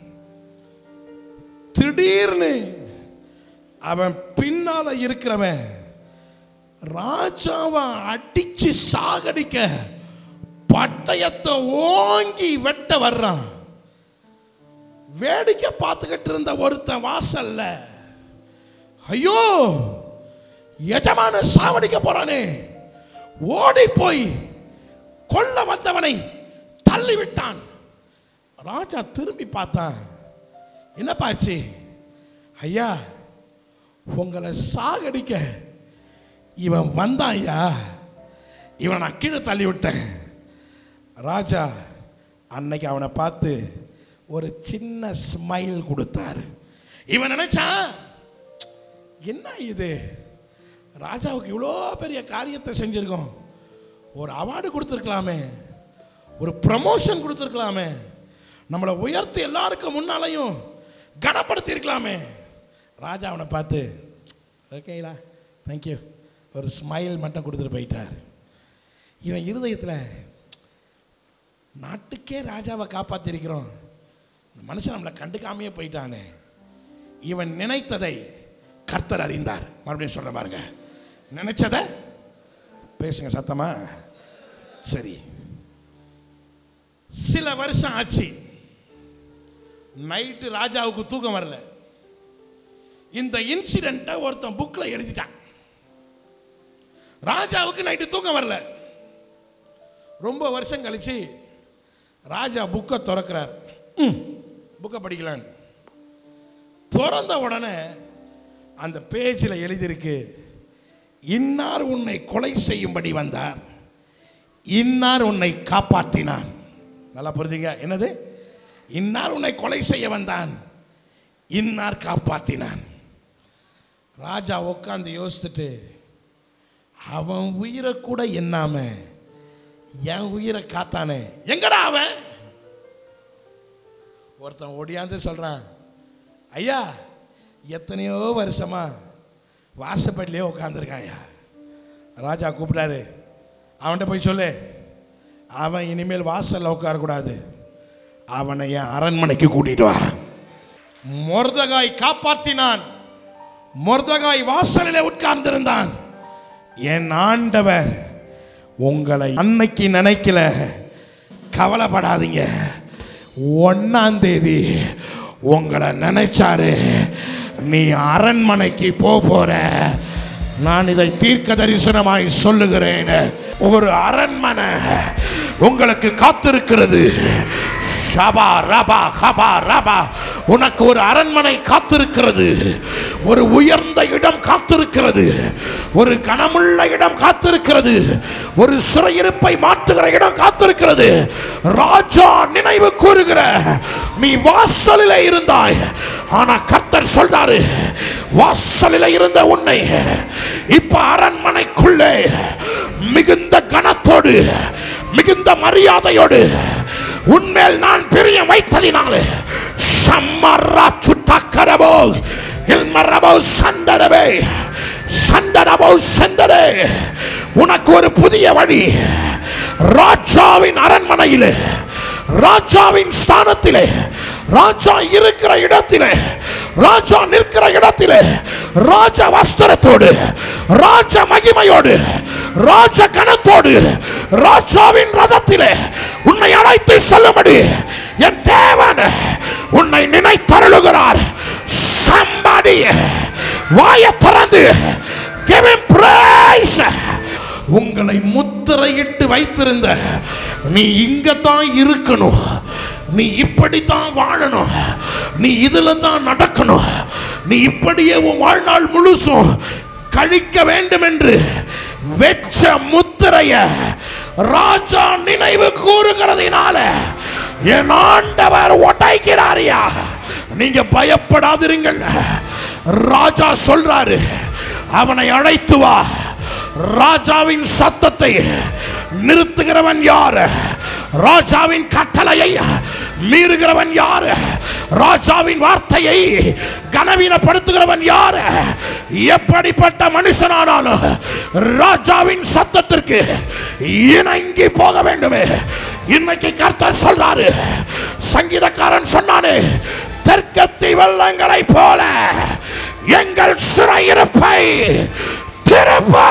திடீர்னு அவன் பின்னால இருக்கிறவன் ராஜாவை அடிச்சு சாகடிக்க பட்டயத்தை ஓங்கி வெட்ட வர்றான் வேடிக்கை பார்த்துக்கிட்டு இருந்த ஒருத்தன் வாசல்ல ஐயோ எஜமான சாவடிக்க போறானே ஓடி போய் கொல்ல வந்தவனை தள்ளி விட்டான் ராஜா திரும்பி பார்த்தான் என்னப்பாச்சு ஐயா உங்களை சாகடிக்க இவன் வந்தான் ஐயா இவனை நான் கீழே தள்ளி விட்டேன் ராஜா அன்னைக்கு அவனை பார்த்து ஒரு சின்ன ஸ்மைல் கொடுத்தாரு இவன் நினைச்சான் என்ன இது ராஜாவுக்கு இவ்வளோ பெரிய காரியத்தை செஞ்சிருக்கோம் ஒரு அவார்டு கொடுத்துருக்கலாமே ஒரு ப்ரமோஷன் கொடுத்துருக்கலாமே நம்மளை உயர்த்தி எல்லாருக்கும் முன்னாலையும் கனப்படுத்தி இருக்கலாமே ராஜா அவனை பார்த்து ஓகேலா தேங்க்யூ ஒரு ஸ்மைல் மட்டும் கொடுத்துட்டு போயிட்டார் இவன் இருதயத்தில் நாட்டுக்கே ராஜாவை காப்பாற்றிருக்கிறோம் இந்த மனுஷன் நம்மளை கண்டுக்காமையே போயிட்டானே இவன் நினைத்ததை கர்த்தர் அறிந்தார் மறுபடியும் சொல்ல பாருங்க நினைச்சத பேசுங்க சத்தமா சரி சில வருஷம் ஆச்சு நைட்டு ராஜாவுக்கு தூக்கம் வரல இந்த இன்சிடென்ட்டை ஒருத்தன் புக்கில் எழுதிட்டான் ராஜாவுக்கு நைட்டு தூக்கம் வரல ரொம்ப வருஷம் கழிச்சு ராஜா புக்கை திறக்கிறார் புக்கை படிக்கலான்னு திறந்த உடனே அந்த பேஜில் எழுதியிருக்கு இன்னார் உன்னை கொலை செய்யும்படி வந்தார் இன்னார் உன்னை காப்பாற்றினான் நல்லா புரிஞ்சுங்க என்னது இன்னார் உன்னை கொலை செய்ய வந்தான் இன்னார் காப்பாற்றினான் ராஜா உட்காந்து யோசித்துட்டு அவன் உயிரை கூட எண்ணாம என் உயிரை காத்தானே எங்கடா அவன் ஒருத்தன் ஓடியாந்து சொல்றான் ஐயா எத்தனையோ வருஷமா வாசப்படிலே உட்காந்துருக்கான் ஐயா ராஜா கூப்பிட்டாரு அவன்கிட்ட போய் சொல்லு அவன் இனிமேல் வாசல்ல உட்காரக்கூடாது அவனை என் அரண்மனைக்கு கூட்டிட்டு வா மொர்தகாய் காப்பாற்றினான் மொர்தகாய் வாசலிலே உட்கார்ந்திருந்தான் என் ஆண்டவர் உங்களை அன்னைக்கு நினைக்கல கவலைப்படாதீங்க ஒன்னாம் தேதி உங்களை நினைச்சாரு நீ அரண்மனைக்கு போக போற நான் இதை தீர்க்க தரிசனமாய் சொல்லுகிறேன் ஒரு அரண்மனை உங்களுக்கு காத்திருக்கிறது ஷபா ரபா ஹபா ரபா உனக்கு ஒரு அரண்மனை காத்திருக்கிறது ஒரு உயர்ந்த இடம் காத்திருக்கிறது ஒரு கனமுள்ள இடம் காத்திருக்கிறது ஒரு சிறையிருப்பை மாற்றுகிற இடம் காத்திருக்கிறது ராஜா நினைவு கூறுகிற நீ வாசலில் இருந்தாய் ஆனா கர்த்தர் சொல்றாரு வாசலில் இருந்த உன்னை இப்ப அரண்மனைக்குள்ளே மிகுந்த கனத்தோடு மிகுந்த மரியாதையோடு உன்மேல் நான் பிரியம் வைத்ததினாலே சம்மரா சுட்டக்கரபோ இல்மரபோ சண்டரபே சண்டரபோ சண்டரே உனக்கு ஒரு புதிய வழி ராஜாவின் அரண்மனையிலே ராஜாவின் ஸ்தானத்திலே ராஜா இருக்கிற இடத்திலே ராஜா நிற்கிற இடத்திலே ராஜ வஸ்திரத்தோடு ராஜ மகிமையோடு ராஜ கணத்தோடு ராஜாவின் ரதத்திலே உன்னை அழைத்து செல்லும்படி என் தேவன் உன்னை நினைத்தருளுகிறார் சம்பாடி வாய திறந்து give him praise உங்களை முத்திரையிட்டு வைத்திருந்த நீ இங்கத்தான் இருக்கணும் நீ இப்படித்தான் வாழணும் நீ இதுல தான் நடக்கணும் நீ இப்படியே உன் வாழ்நாள் முழுசும் கழிக்க வேண்டும் என்று வெச்ச முத்திரைய ராஜா நினைவு கூறுகிறதுனால என் ஆண்டவர் உடைக்கிறாரியா நீங்க பயப்படாதிருங்கள் ராஜா சொல்றாரு அவனை அழைத்து வா ராஜாவின் சத்தத்தை நிறுத்துகிறவன் யார் ராஜாவின் கட்டளையை மீறுகிறவன் யார் ராஜாவின் வார்த்தையை கனவீனப்படுத்துகிறவன் யார் எப்படிப்பட்ட மனுஷனானாலும் ராஜாவின் சத்தத்திற்கு இணங்கி போக வேண்டுமே இன்னைக்கு கர்த்தர் சொல்றாரு சங்கீதக்காரன் சொன்னானே தெற்கத்தி வெள்ளங்களை போல எங்கள் சிறையிருப்பை திருப்பா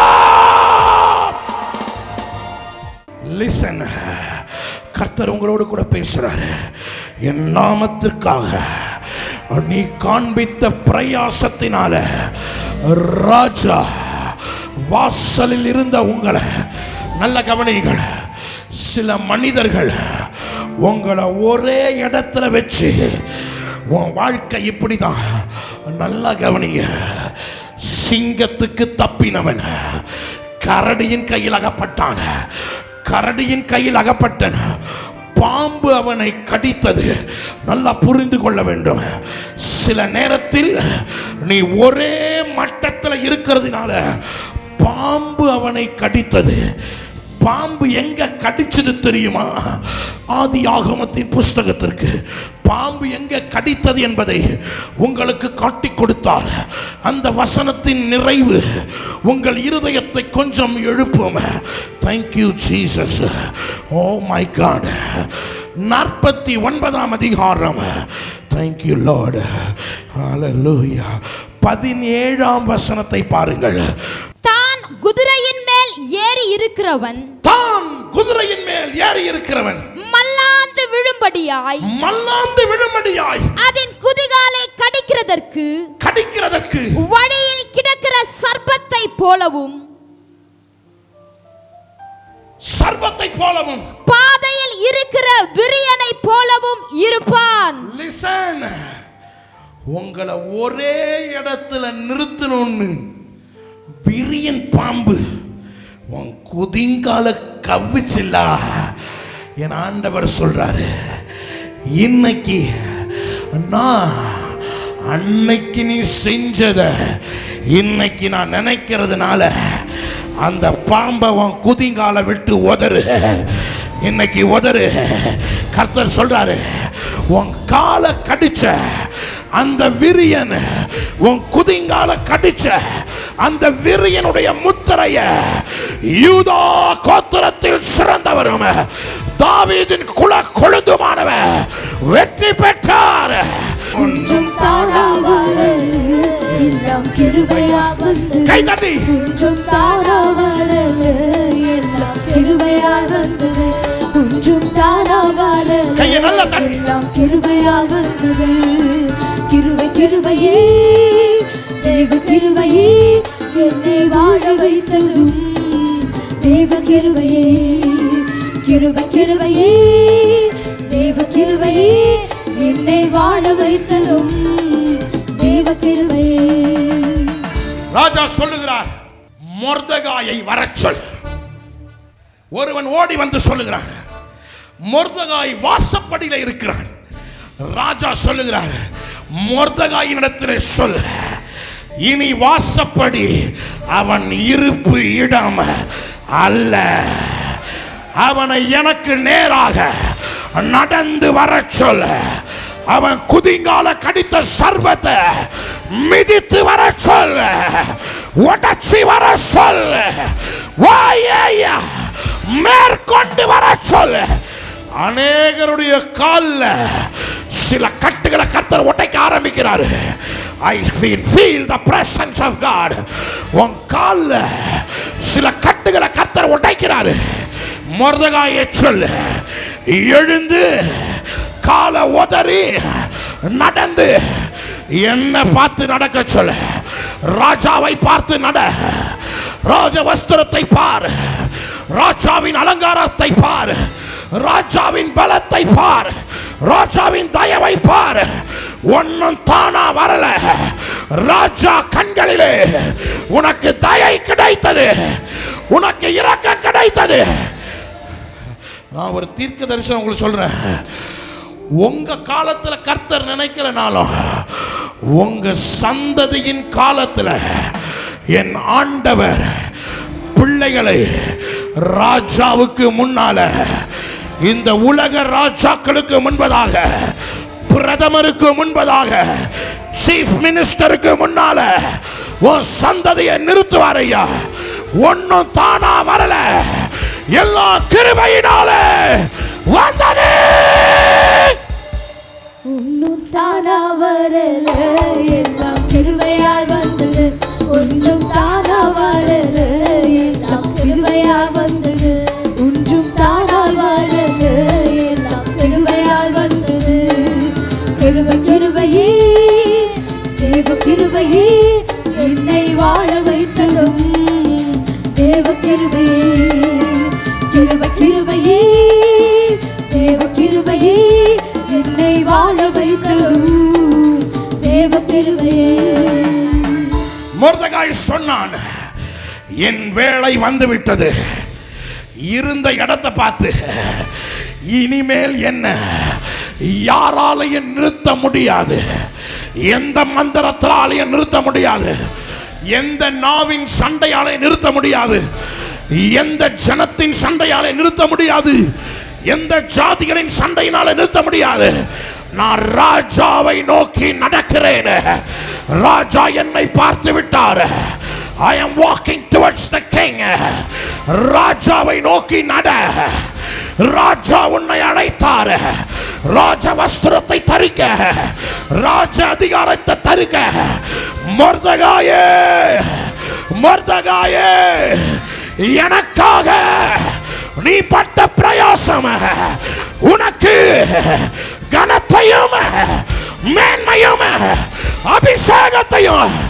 லிசன் கர்த்தர் உங்களோடு கூட பேசுறாரு என் நாமத்திற்காக நீ காண்பித்த பிரயாசத்தினால ராஜா வாசலில் இருந்த உங்களை நல்ல கவனிங்கள் சில மனிதர்கள் உங்களை ஒரே இடத்துல வச்சு உன் வாழ்க்கை இப்படிதான் நல்லா கவனிங்க சிங்கத்துக்கு தப்பினவன் கரடியின் கையில் அகப்பட்டான் கரடியின் கையில் அகப்பட்டன் பாம்பு அவனை கடித்தது நல்லா புரிந்து கொள்ள வேண்டும் சில நேரத்தில் நீ ஒரே மட்டத்தில் இருக்கிறதுனால பாம்பு அவனை கடித்தது பாம்பு எங்க கடிச்சது தெரியுமா ஆதி ஆகமத்தின் புஸ்தகத்திற்கு பாம்பு எங்க கடித்தது என்பதை உங்களுக்கு காட்டி கொடுத்தால் அந்த வசனத்தின் நிறைவு உங்கள் இருதயத்தை கொஞ்சம் எழுப்பும் thank you Jesus oh my God நாற்பத்தி ஒன்பதாம் அதிகாரம் தேங்க்யூ லார்ட் ஹalleluya பதினேழாம் வசனத்தை பாருங்கள் தான் குதிரையின் மேல் ஏறி இருக்கிறவன் தான் குதிரையின் மேல் ஏறி இருக்கிறவன் மல்லாந்து விழும்படியாய் மல்லாந்து விழுமடியாய் அதன் குதிகாலை கடிக்கிறதற்கு கடிக்கிறதற்கு வழியில் கிடக்கிற சர்ப்பத்தை போலவும் சர்வத்தை போலவும் பாதையில் இருக்கிற விரியனை போலவும் இருப்பான் லிசன் உங்களை ஒரே இடத்துல நிறுத்தணும்னு பிரியன் பாம்பு உன் குதிங்கால கவ்விச்சில்லா என் ஆண்டவர் சொல்றாரு இன்னைக்கு நான் அன்னைக்கு நீ செஞ்சத இன்னைக்கு நான் நினைக்கிறதுனால அந்த பாம்பை உன் குதிங்கால விட்டு உதறு இன்னைக்கு உதறு கர்த்தர் சொல்றாரு உன் காலை கடிச்ச அந்த விரியன் உன் குதிங்கால கடிச்ச அந்த விரியனுடைய முத்திரைய யூதா கோத்திரத்தில் சிறந்தவரும் தாவீதின் குல கொழுந்துமானவன் வெற்றி பெற்றார் கொஞ்சம் தானா வரல எல்லாம் கிருபையா வந்தது கை தட்டி கொஞ்சம் தானா வரல எல்லாம் கிருபையா வந்தது கொஞ்சம் தானா வரல கையை நல்லா தட்டி. எல்லாம் கிருபையா வந்தது கிருபை கிருபையே தேவ கிருபையே என்னை வாழ வைத்ததும் தேவ கிருபையே கிருபை கிருபையே தேவ கிருபையே என்னை வாழ வைத்ததும் தேவ கிருபையே ராஜா சொல்லுகிறார் மொர்தகாயை வரச் சொல் ஒருவன் ஓடி வந்து சொல்லுகிறான் மொர்தகாய் வாசப்படியில இருக்கிறான் ராஜா சொல்லுகிறார் மொர்தகாயின் இடத்துல சொல் இனி வாசப்படி அவன் இருப்பு இடம் அல்ல அவனை எனக்கு நேராக நடந்து வரச் சொல் அவன் குதிங்கால கடித்த சர்வத்தை மிதித்து வர சொல் உடச்சி வர சொல் வாயேயா மேற்கொண்டு வர சொல் அநேகருடைய கால்ல சில கட்டுகளை கத்தர் உடைக்க ஆரம்பிக்கிறாரு I feel feel the presence of God உன் கால்ல சில கட்டுகளை கத்தர் உடைக்கிறாரு மொர்தகாயை சொல்லு எழுந்து காலை உதறி நடந்து என்ன பார்த்து நடக்க சொல்லு ராஜாவை பார்த்து நட ராஜ வஸ்திரத்தை பார் ராஜாவின் அலங்காரத்தை பார் ராஜாவின் பலத்தை பார் ராஜாவின் தயவை பார் ஒன்னும் தானா வரல ராஜா கண்களிலே உனக்கு தயை கிடைத்தது உனக்கு இரக்கம் கிடைத்தது நான் ஒரு தீர்க்க தரிசனம் உங்களுக்கு சொல்றேன் உங்க காலத்துல கர்த்தர் நினைக்கிறனாலும் உங்க சந்ததியின் காலத்துல என் ஆண்டவர் பிள்ளைகளை ராஜாவுக்கு முன்னால இந்த உலக ராஜாக்களுக்கு முன்பதாக பிரதமருக்கு முன்பதாக சீஃப் மினிஸ்டருக்கு முன்னால உன் சந்ததியை நிறுத்துவார் ஐயா ஒன்னும் தானா வரல எல்லா கிருபையினால வந்தது ஒன்னும் தானா வரல எல்லாம் கிருபையால் வந்தது ஒன்றும் தானா வரல எல்லாம் கிருபையால் வந்தது ஒன்றும் தானா வரல எல்லாம் கிருபையால் வந்தது கிருபை கிருபையே தேவ கிருபையே என்னை வாழ வைத்ததும் தேவ கிருபையே கிருபை கிருபையே தேவ கிருபையே என்னை வாழ வைத்ததும் தேவ கிருபையே மொர்தகாய் சொன்னான் என் வேலை வந்து விட்டது இருந்த இடத்தை பார்த்து இனிமேல் என்ன யாராலையும் நிறுத்த முடியாது எந்த மந்திரத்தினாலையும் நிறுத்த முடியாது எந்த நாவின் சண்டையாலே நிறுத்த முடியாது எந்த ஜனத்தின் சண்டையாலே நிறுத்த முடியாது எந்த ஜாதிகளின் சண்டையினால நிறுத்த முடியாது நான் ராஜாவை நோக்கி நடக்கிறேன் ராஜா என்னை பார்த்து விட்டார் I am walking towards the king ராஜாவை நோக்கி நட ராஜா உன்னை அழைத்தார் ராஜ வஸ்திரத்தை தரிக்க ராஜ அதிகாரத்தை தருக்க மர்தகாயே மர்தகாயே எனக்காக நீ பட்ட பிரயாசம் உனக்கு கனத்தையும் மேன்மையும் அபிஷேகத்தையும்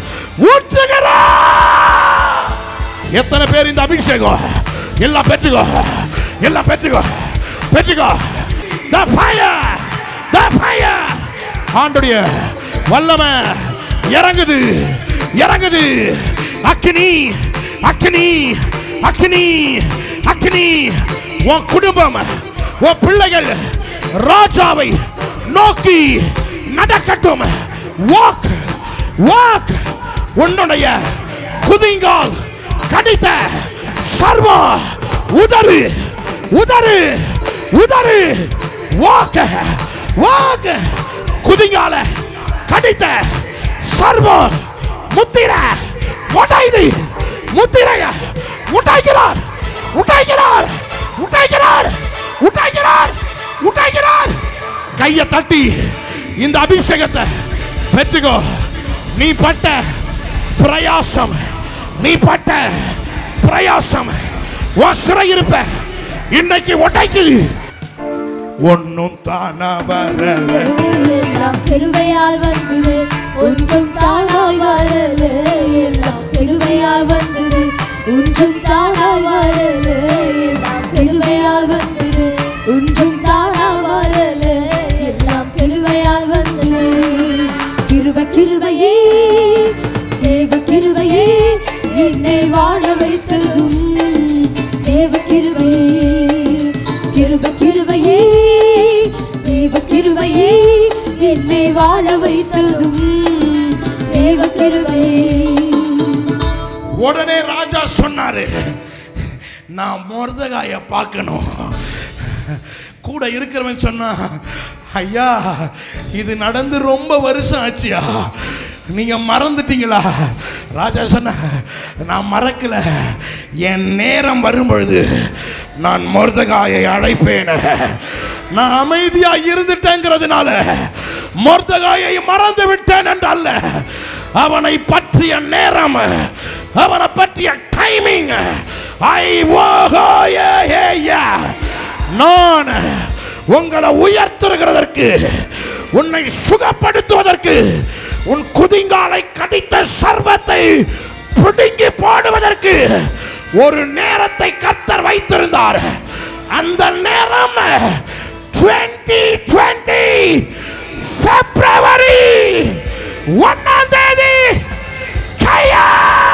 ஊற்றுகிறார் எத்தனை பேர் இந்த அபிஷேகம் எல்லாம் பெற்றுக்கோ எல்லாம் பெற்றுக்கோ பெற்றுக்கோ the fire the fire ஆண்டுடைய வல்லமை இறங்குது இறங்குது அக்கினி அக்கினி அக்கினி அக்கினி உன் குடும்பம் உன் பிள்ளைகள் ராஜாவை நோக்கி நடக்கட்டும் வாக் வாக் உன்னுடைய குதிங்கால் கடித்த சர்வ உதறு உதறு உதறு வாக்க வாக்க குதிங்கால கடித்த சர்வ முத்திர உடைது முத்திரைய உடைக்கிறார் உடைக்கிறார் உடைக்கிறார் உடைக்கிறார் உடைக்கிறார் கையை தட்டி இந்த அபிஷேகத்தை பெற்றுக்கோ நீ பட்ட பிரயாசம் நீ பட்ட பிரயாசம் உன் சிறையிருப்ப இன்னைக்கு உடைக்குது ஒன்னும் தானா வரல எல்லாம் கிருபையால் வந்தது ஒன்றும் தானாய் வரல எல்லாம் கிருபையால் வந்தது ஒன்றும் தானாய் வரல எல்லாம் கிருபையால் வந்தது வாழ வைத்ததும் தேவ கிருபையே உடனே ராஜா சொன்னாரு நான் மொர்தகாய பார்க்கணும் கூட இருக்கிறவன் சொன்னா ஐயா இது நடந்து ரொம்ப வருஷம் ஆச்சியா நீங்க மறந்துட்டீங்களா ராஜா சொன்ன நான் மறக்கல என் நேரம் வரும்பொழுது நான் மொர்தகாயை அழைப்பேன் நான் அமைதியா இருந்துட்டேங்கிறதுனால மொர்தகாயை மறந்து விட்டேன் என்றல்ல அவனை பற்றிய நேரம் அவனை பற்றிய டைமிங் ஐ நான் உங்களை உயர்த்துகிறதற்கு உன்னை சுகப்படுத்துவதற்கு உன் குதிங்காலை கடித்த சர்வத்தை பிடுங்கி போடுவதற்கு ஒரு நேரத்தை கர்த்தர் வைத்திருந்தார் அந்த நேரம் 2020 பிப்ரவரி ஒன்னாம் தேதி கையா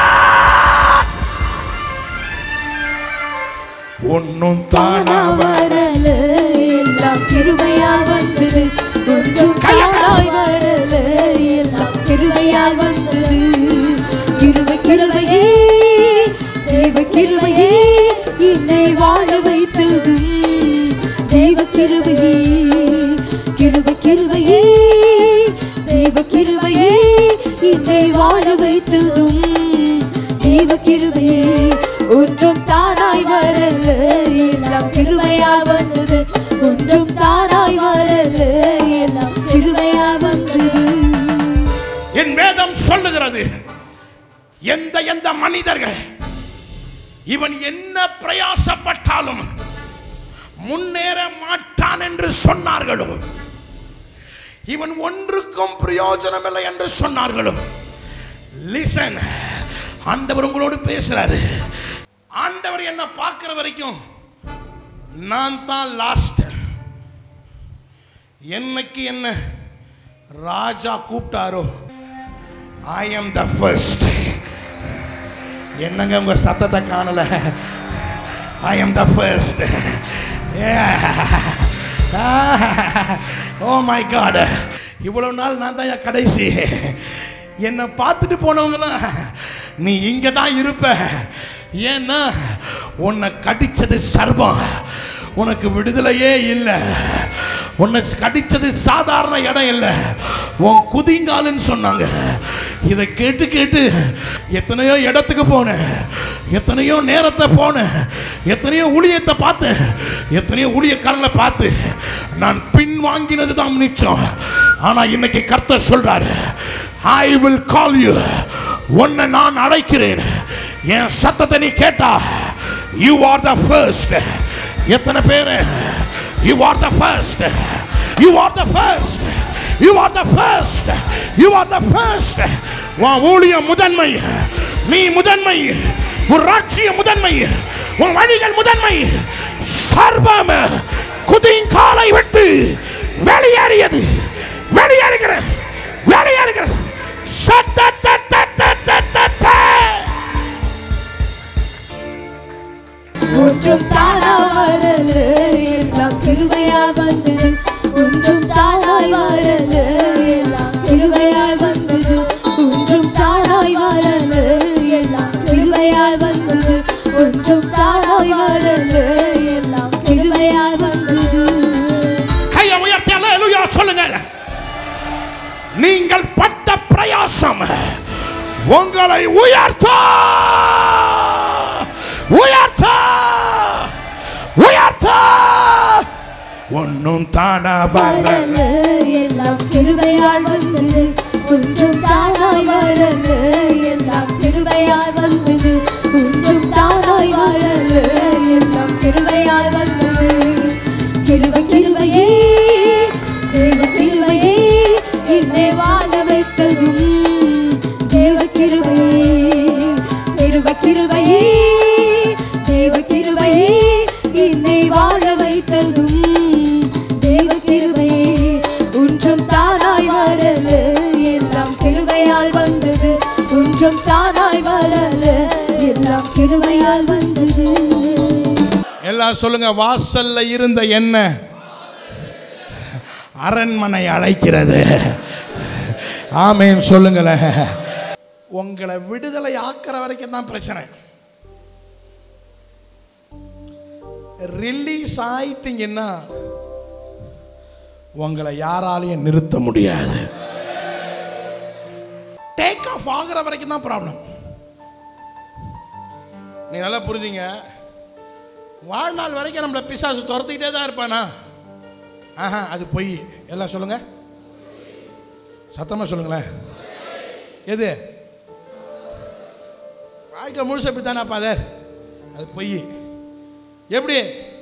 ஒன்னும் தானா வரல எல்லாம் கிருபையா வந்தது கொஞ்சம் கையை தானாய் வரல எல்லாம் கிருபையா வந்தது கிருபை கிருபையே தேவ கிருபையே என்னை வாழ வைத்ததும் தேவ கிருபையே கிருபை கிருபையே தேவ கிருபையே என்னை வாழ வைத்ததும் தேவ கிருபையே ஒன்றும் தானாய் வரல எல்லாம் கிருபையா வந்தது ஒன்றும் தானாய் வரல எல்லாம் கிருபையா வந்தது என் வேதம் சொல்லுகிறது எந்த எந்த மனிதர்கள் இவன் என்ன பிரயாசப்பட்டாலும் முன்னேற மாட்டான் என்று சொன்னார்களோ இவன் ஒன்றுக்கும் பிரயோஜனம் இல்லை என்று சொன்னார்களோ லிசன் ஆண்டவர் உங்களோடு பேசுறாரு ஆண்டவர் என்ன பார்க்கிற வரைக்கும் நான் தான் லாஸ்ட் என்னைக்கு என்ன ராஜா கூப்பிட்டாரோ ஐ எம் த ஃபர்ஸ்ட் என்னங்க உங்க சத்தத்தை காணல I am the first oh my God இவ்வளவு நாள் நான் தான் கடைசி என்னை பார்த்துட்டு போனவங்களாம் நீ இங்க தான் இருப்ப ஏன்னா உன்னை கடிச்சது சர்வம் உனக்கு விடுதலையே இல்லை உன்னை கடிச்சது சாதாரண இடம் இல்லை உன் குதிங்காலுன்னு சொன்னாங்க இதை கேட்டு கேட்டு எத்தனையோ இடத்துக்கு போனேன் எத்தனையோ நேரத்தை போனேன் எத்தனையோ ஊழியத்தை பார்த்தேன் எத்தனையோ ஊழியக்காரங்களை பார்த்து நான் பின் வாங்கினது தான் மிச்சம் ஆனா இன்னைக்கு கர்த்தர் சொல்றாரு ஐ வில் கால் யூ உன்னை நான் அழைக்கிறேன் என் சத்தத்தை நீ கேட்டா யூ ஆர் த ஃபர்ஸ்ட் எத்தனை பேர் you are the first you are the first you are the first you are the first உன் ஊழிய முதன்மை நீ முதன்மை உன் ராட்சிய முதன்மை உன் வழிகள் முதன்மை சர்வம் குதின் காலை விட்டு வெளியேறியது வெளியேறுகிற வெளியேறுகிற சத்த ஒன்றும் தானா வரல எல்லாம் கிருபையா வந்தது ஒன்றும் தானாய் வரல எல்லாம் கிருபையாய் வந்தது ஒன்றும் தானாய் வரல எல்லாம் கிருபையாய் வந்தது ஒன்றும் தானாய் வரல எல்லாம் கிருபையாய் வந்தது கையை உயர்த்தி அல்லேலூயா சொல்லுங்க நீங்கள் பட்ட பிரயாசம் உங்களை உயர்த்த உயர்த்த உயர்த்த ஒன்னும் தானா வர வரல எல்லாம் கிருபையாய் வந்தது ஒன்றும் தானாய் வரல எல்லாம் கிருபையாய் வந்தது ஒன்றும் தானாய் வரல எல்லாம் கிருபையாய் வந்தது கிருபை கிருபையே தேவ கிருபையே என்னை வாழ வைத்ததும் தேவ கிருபையே கிருபை கிருபையே தேவ கிருபையே என்னை வாழ வைத்ததும் தேவ கிருபையே ஒன்றும் தானாய் வரல எல்லாம் கிருபையால் வந்தது ஒன்றும் தானாய் வரல எல்லாம் கிருபையால் வந்தது எல்லாம் சொல்லுங்க வாசல்ல இருந்த என்ன அரண்மனை அழைக்கிறது ஆமேன் சொல்லுங்களேன் உங்களை விடுதலை ஆக்கிற வரைக்கும் தான் பிரச்சனை ரிலீஸ் ஆயிட்டீங்கன்னா உங்களை யாராலையும் நிறுத்த முடியாது டேக் ஆஃப் ஆகிற வரைக்கும் தான் ப்ராப்ளம் நீ நல்லா புரிஞ்சுங்க வாழ்நாள் வரைக்கும் நம்மளை பிசாசு துரத்திக்கிட்டே தான் இருப்பானா ஆஹா அது பொய் எல்லாம் சொல்லுங்க சத்தமாக சொல்லுங்களேன் எது வாழ்க்கை முழுசு அப்படி தானே பாதர் அது பொய் எப்படி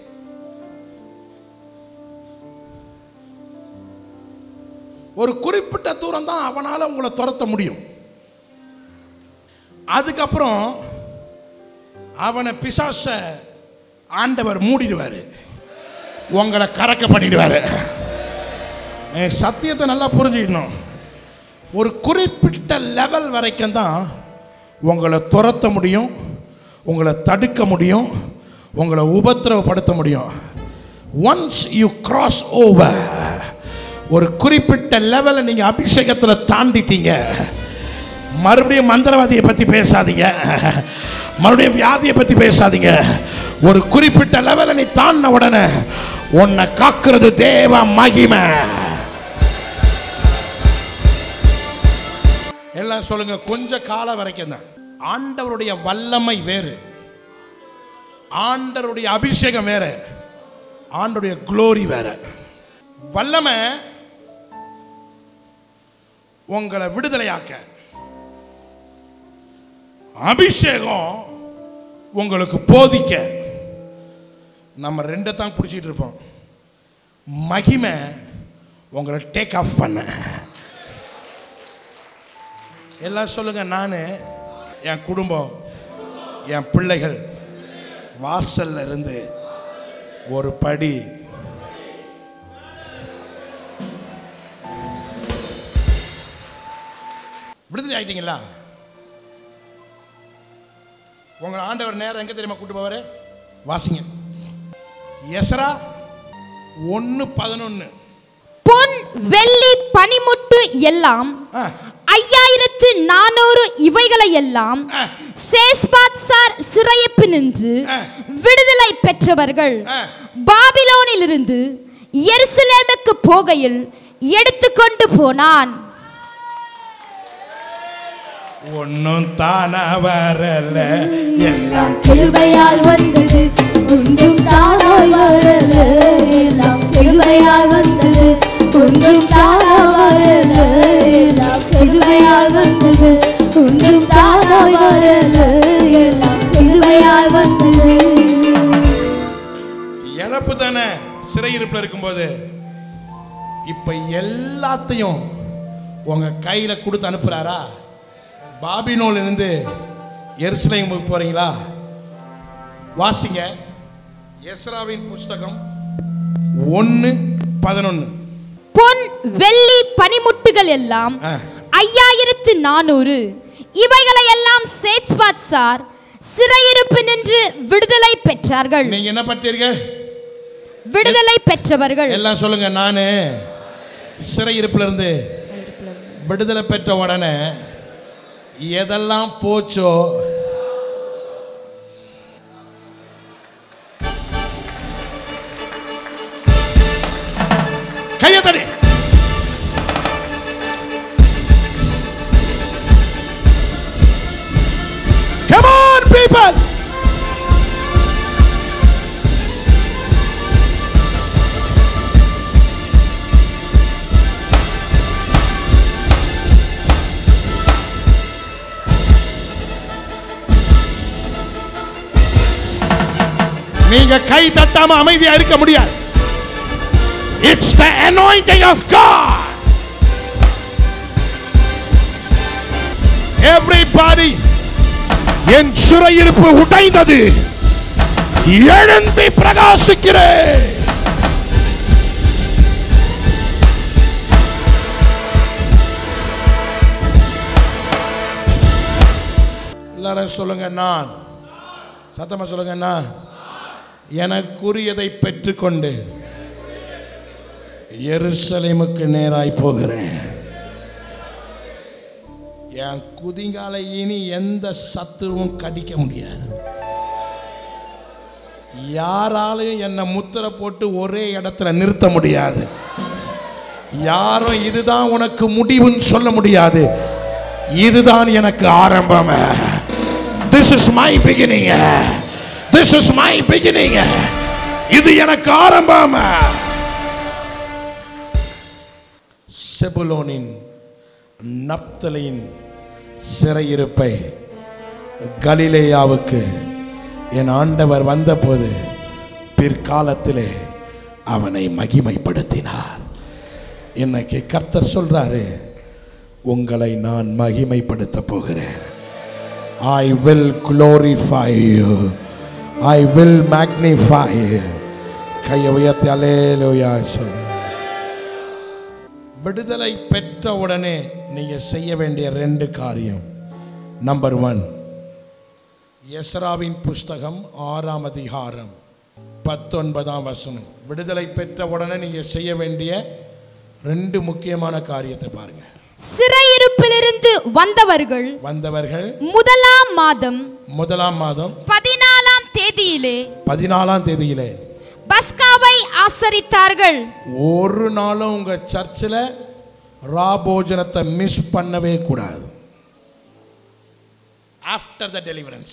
ஒரு குறிப்பிட்ட தூரம் தான் அவனால் உங்களை துரத்த முடியும் அதுக்கப்புறம் அவனை பிசாச ஆண்டவர் மூடிடுவார் உங்களை கறக்க பண்ணிடுவார் என் சத்தியத்தை நல்லா புரிஞ்சுக்கணும் ஒரு குறிப்பிட்ட லெவல் வரைக்கும் தான் உங்களை துரத்த முடியும் உங்களை தடுக்க முடியும் உங்களை உபத்திரவப்படுத்த முடியும் ஒன்ஸ் யூ கிராஸ் ஓவர் ஒரு குறிப்பிட்ட லெவலை நீங்கள் அபிஷேகத்தில் தாண்டிட்டீங்க மறுபடியும் மந்திரவாதியை பற்றி பேசாதீங்க மறுபடியும் வியாதியை பற்றி பேசாதீங்க ஒரு குறிப்பிட்ட லெவலை நீ தாண்டின உடனே உன்னை காக்கிறது தேவ மகிமை எல்லாம் சொல்லுங்க கொஞ்ச காலம் வரைக்கும் தான் ஆண்டவருடைய வல்லமை வேறு ஆண்டவருடைய அபிஷேகம் வேற ஆண்டவருடைய குளோரி வேற வல்லமை உங்களை விடுதலையாக்க அபிஷேகம் உங்களுக்கு போதிக்க நம்ம ரெண்டை தான் பிடிச்சிட்டு இருப்போம் மகிமை உங்களை டேக் ஆஃப் பண்ண எல்லாம் சொல்லுங்க நான் என் குடும்பம் என் பிள்ளைகள் வாசல்ல இருந்து ஒரு படி விடுதலை ஆயிட்டீங்களா உங்களை ஆண்டவர் நேரம் எங்க தெரியுமா கூட்டு போவாரு வாசிங்க எசரா ஒன்று பதினொன்று பொன் வெள்ளி பனிமுட்டு எல்லாம் ஆ ஐயாயிரத்து நானூறு இவைகளை எல்லாம் ஆ. சேஸ்பாத்சார் சிறையப்பு நின்று ஆ. விடுதலை பெற்றவர்கள் ஆ. பாபிலோனிலிருந்து எருசலேமுக்கு போகையில் எடுத்துக்கொண்டு போனான் ஒன்றும் தானா வரல எல்லாம் கிருபையால் வந்தது ஒன்றும் தானாய் வரல எல்லாம் கிருபையால் வந்தது ஒன்றும் தானாய் வரல எல்லாம் கிருபையால் வந்தது ஒன்றும் தானாய் வரல எல்லாம் கிருபையால் வந்தது இழப்பு தானே சிறையிருப்பில் இருக்கும்போது இப்போ எல்லாத்தையும் உங்கள் கையில் கொடுத்து அனுப்புகிறாரா பாபினோலிருந்து எருசலேமுக்கு போகிறீங்களா வாசிங்க எஸ்ராவின் புஸ்தகம் ஒன்று பதினொன்று பொன் வெள்ளி பனிமுட்டுகள் எல்லாம் ஆ. ஐயாயிரத்து நானூறு இவைகளை எல்லாம் சேஸ்பாத்சார் சிறையிருப்பு நின்று விடுதலை பெற்றார்கள் நீங்கள் என்ன பட்டீர்கள் விடுதலை பெற்றவர்கள் எல்லாம் சொல்லுங்க நான் சிறையிருப்புல இருந்து விடுதலை பெற்ற உடனே எதெல்லாம் போச்சோ கையை தடி Come on, people! நீங்க கை தட்டாம அமைதியா இருக்க முடியாது it's the anointing of God everybody என் சிறையிருப்பு உடைந்தது எழும்பி பிரகாசிக்கிறேன் எல்லாரும் சொல்லுங்க நான் சத்தமா சொல்லுங்க நான் எனக்குரியதை பெற்றுக்கொண்டு எருசலேமுக்கு நேராய் போகிறேன் என் குதிங்கால இனி எந்த சத்துருவும் கடிக்க முடியாது யாராலையும் என்னை முத்திரை போட்டு ஒரே இடத்துல நிறுத்த முடியாது யாரும் இதுதான் உனக்கு முடிவுன்னு சொல்ல முடியாது இதுதான் எனக்கு ஆரம்பம் this is my beginning this is my beginning இது எனக்கு ஆரம்பம் செபுலோனின் நப்தலின் சிறையிருப்பை கலிலேயாவுக்கு என் ஆண்டவர் வந்தபோது பிற்காலத்திலே அவனை மகிமைப்படுத்தினார் இன்னைக்கு கர்த்தர் சொல்றாரு உங்களை நான் மகிமைப்படுத்த போகிறேன் I will glorify you I will magnify you கையை உயர்த்தி அலேலுயா சொல்லு விடுதலை பெற்ற உடனே நீங்க செய்ய வேண்டிய ரெண்டு காரியம் நம்பர் ஒன் எஸ்ராவின் புஸ்தகம் ஆறாம் அதிகாரம் பத்தொன்பதாம் வசனம் விடுதலை பெற்ற உடனே நீங்க செய்ய வேண்டிய ரெண்டு முக்கியமான காரியத்தை பாருங்க சிறையிருப்பிலிருந்து வந்தவர்கள் வந்தவர்கள் முதலாம் மாதம் முதலாம் மாதம் பதினாலாம் தேதியிலே பதினாலாம் தேதியிலே பஸ்காவை ஆசரித்தார்கள் ஒரு நாளும் உங்க சர்ச்சில் ரா போஜனத்தை மிஸ் பண்ணவே கூடாது after the deliverance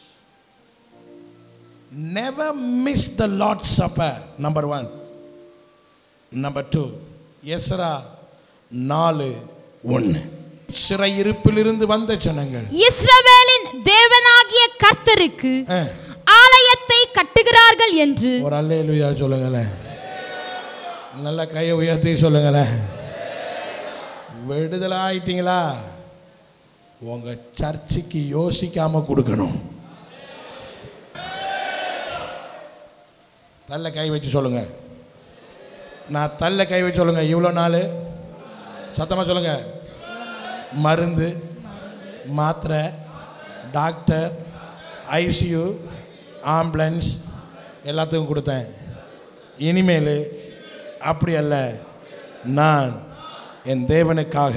never miss the Lord supper number one number two Ezra நாலு ஒன்று சிறையிருப்பிலிருந்து வந்த ஜனங்கள் இஸ்ரவேலின் தேவனாகிய கர்த்தருக்கு ஆ, ஆலயத்தை கட்டுகிறார்கள் என்று ஒரு அல்லேலுயா சொல்லுங்களேன் நல்ல கையை உயர்த்தி சொல்லுங்களேன் விடுதலை ஆயிட்டீங்களா உங்க சர்ச்சுக்கு யோசிக்காம கொடுக்கணும் தள்ள கை வச்சு சொல்லுங்க நான் தள்ள கை வச்சு சொல்லுங்க இவ்வளோ நாள் சத்தமாக சொல்லுங்க மருந்து மாத்திரை டாக்டர் ஐசியூ ஆம்புலன்ஸ் எல்லாத்துக்கும் கொடுத்தேன் இனிமேல் அப்படி அல்ல நான் என் தேவனுக்காக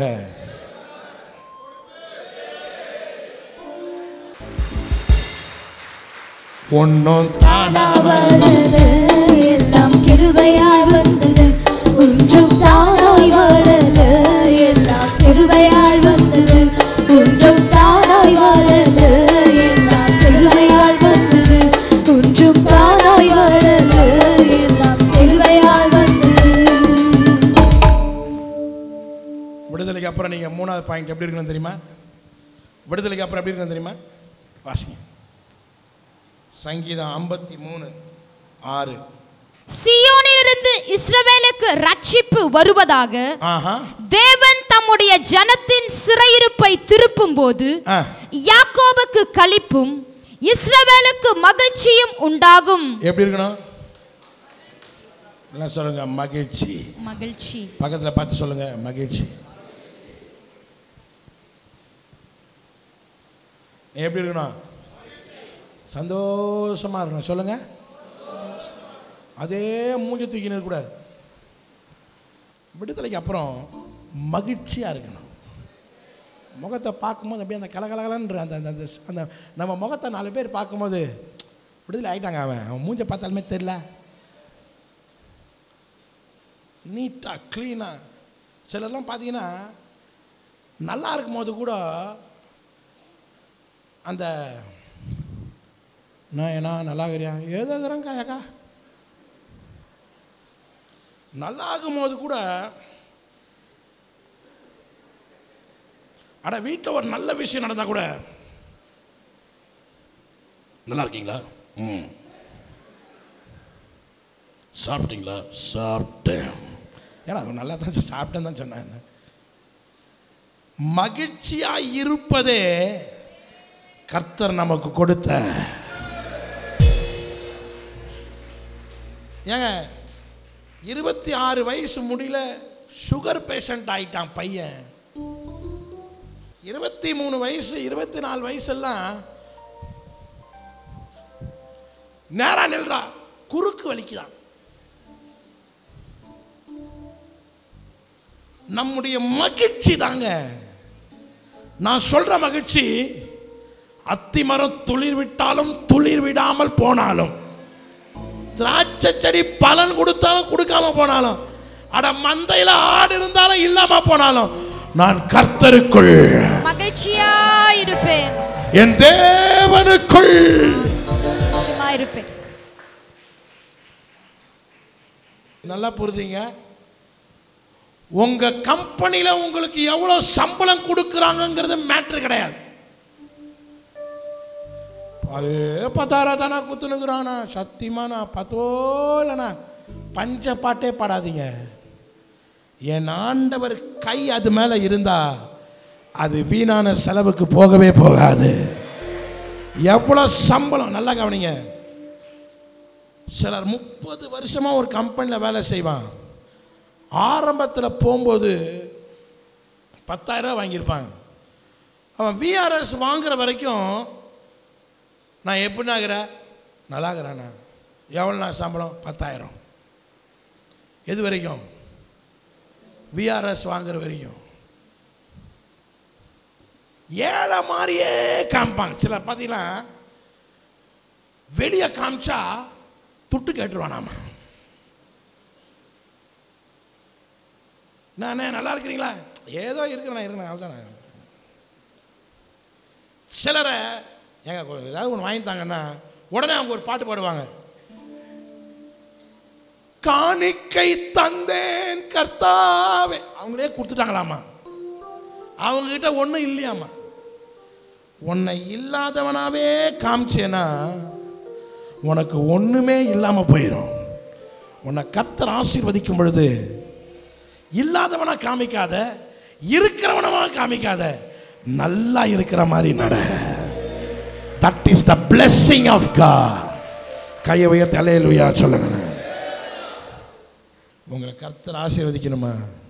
ஒன்றும் தானா வரல எல்லாம் கிருபையாய் வந்தது ஒன்றும் தானாய் வரல எல்லாம் கிருபையாய் வந்தது ஒன்றும் தானாய் வரல எல்லாம் கிருபையாய் வந்தது ஒன்றும் தானாய் வரல எல்லாம் கிருபையாய் வந்தது விடுதலைக்கு அப்புறம் நீங்கள் மூணாவது பாயிண்ட் எப்படி இருக்கணும் தெரியுமா விடுதலைக்கு அப்புறம் எப்படி இருக்கணும் தெரியுமா வாசிங்க சங்கீதம் ஐம்பத்தி மூணு ஆறு சியோனிலிருந்து இஸ்ரவேலுக்கு ரட்சிப்பு வருவதாக ஆஹா தேவன் தம்முடைய ஜனத்தின் சிறையிருப்பை திருப்பும்போது ஆ யாக்கோபுக்கு களிப்பும் இஸ்ரவேலுக்கு மகிழ்ச்சியும் உண்டாகும் எப்படி இருக்கணும் எல்லாம் சொல்லுங்க மகிழ்ச்சி மகிழ்ச்சி பக்கத்தில் பார்த்து சொல்லுங்க மகிழ்ச்சி எப்படி இருக்கணும் சந்தோஷமா இருக்கணும் சொல்லுங்க அதே மூஞ்சி தூக்கின்னு இருக்கக்கூடாது விடுதலைக்கு அப்புறம் மகிழ்ச்சியாக இருக்கணும் முகத்தை பார்க்கும்போது அப்படியே அந்த கலகலகலன்ற அந்த அந்த அந்த- அந்த நம்ம முகத்தை நாலு பேர் பார்க்கும்போது விடுதலை ஆயிட்டாங்க அவன் அவன் மூஞ்ச பார்த்தாலுமே தெரில நீட்டாக க்ளீனாக சிலர்லாம் பார்த்தீங்கன்னா நல்லா இருக்கும்போது கூட அந்த நான் ஏன்னா நல்லா இருக்கிறியா ஏதோ இருக்கிறேங்க்கா ஏக்கா நல்லா இருக்கும்போது கூட அட வீட்டில் ஒரு நல்ல விஷயம் நடந்தால் கூட நல்லா இருக்கீங்களா ம் சாப்பிட்டீங்களா சாப்பிட்டேன் ஏன்னா அவன் நல்லா தான் சொ- சாப்பிட்டேன்னு தான் சொன்னேன் மகிழ்ச்சியாக இருப்பதே கர்த்தர் நமக்கு கொடுத்த ஏங்க இருபத்தி ஆறு வயசு முடியல சுகர் பேஷண்ட் ஆயிட்டான் பையன் இருபத்தி மூணு வயசு இருபத்தி நாலு வயசெல்லாம் நேரா நில்றா குறுக்கு வலிக்குதான் நம்முடைய மகிழ்ச்சி தாங்க நான் சொல்ற மகிழ்ச்சி அத்திமரம் துளிர் விட்டாலும் துளிர் விடாமல் போனாலும் திராட்சை செடி பலன் கொடுத்தாலும் கொடுக்காம போனாலும் அட மந்தையில ஆடு இருந்தாலும் இல்லாம போனாலும் நான் கர்த்தருக்குள் மகிழ்ச்சியா இருப்பேன் என் தேவனுக்குள் சந்தோஷமா இருப்பேன் நல்லா புரிஞ்சுங்க உங்க கம்பெனியில உங்களுக்கு எவ்வளவு சம்பளம் கொடுக்குறாங்கங்கிறது மேட்ரு கிடையாது அது பத்தாயிரம் தானே குத்துனுக்குறானா சத்தியமாண்ணா பத்தோ இல்லைண்ணா பஞ்ச பாட்டே பாடாதீங்க என் ஆண்டவர் கை அது மேலே இருந்தா அது வீணான செலவுக்கு போகவே போகாது எவ்வளோ சம்பளம் நல்லா கவனிங்க சிலர் முப்பது வருஷமாக ஒரு கம்பெனியில் வேலை செய்வான் ஆரம்பத்தில் போகும்போது பத்தாயிரம் வாங்கியிருப்பாங்க அவன் விஆர்எஸ் வாங்குற வரைக்கும் நான் எப்படி ஆகிறேன் நல்லா இருக்கிறேண்ணா எவ்வளோ நான் சம்பளம் பத்தாயிரம் எது வரைக்கும் விஆர்எஸ் வாங்குற வரைக்கும் ஏழை மாதிரியே காமிப்பாங்க சிலர் பார்த்தீங்கன்னா வெளியே காமிச்சா துட்டு கேட்டுருவானாமா நானே நல்லா இருக்கிறீங்களா ஏதோ இருக்கிறேன் இருக்கிறேன் அவ்வளோதானே சிலரை ஏங்க கொ- ஏதாவது ஒன்று வாங்கி தாங்கன்னா உடனே அவங்க ஒரு பாட்டு பாடுவாங்க காணிக்கை தந்தேன் கர்த்தாவே அவங்களே கொடுத்துட்டாங்களாமா அவங்ககிட்ட ஒன்றும் இல்லையாமா உன்னை இல்லாதவனாவே காமிச்சேனா உனக்கு ஒன்றுமே இல்லாமல் போயிடும் உன்னை கர்த்தர் ஆசீர்வதிக்கும் பொழுது இல்லாதவனா காமிக்காத இருக்கிறவனமா காமிக்காத நல்லா இருக்கிற மாதிரி நட that is the blessing of God கையை உயர்த்தி அலையலுயா சொல்லுங்களேன் உங்களை கர்த்தர் ஆசீர்வதிக்கணுமா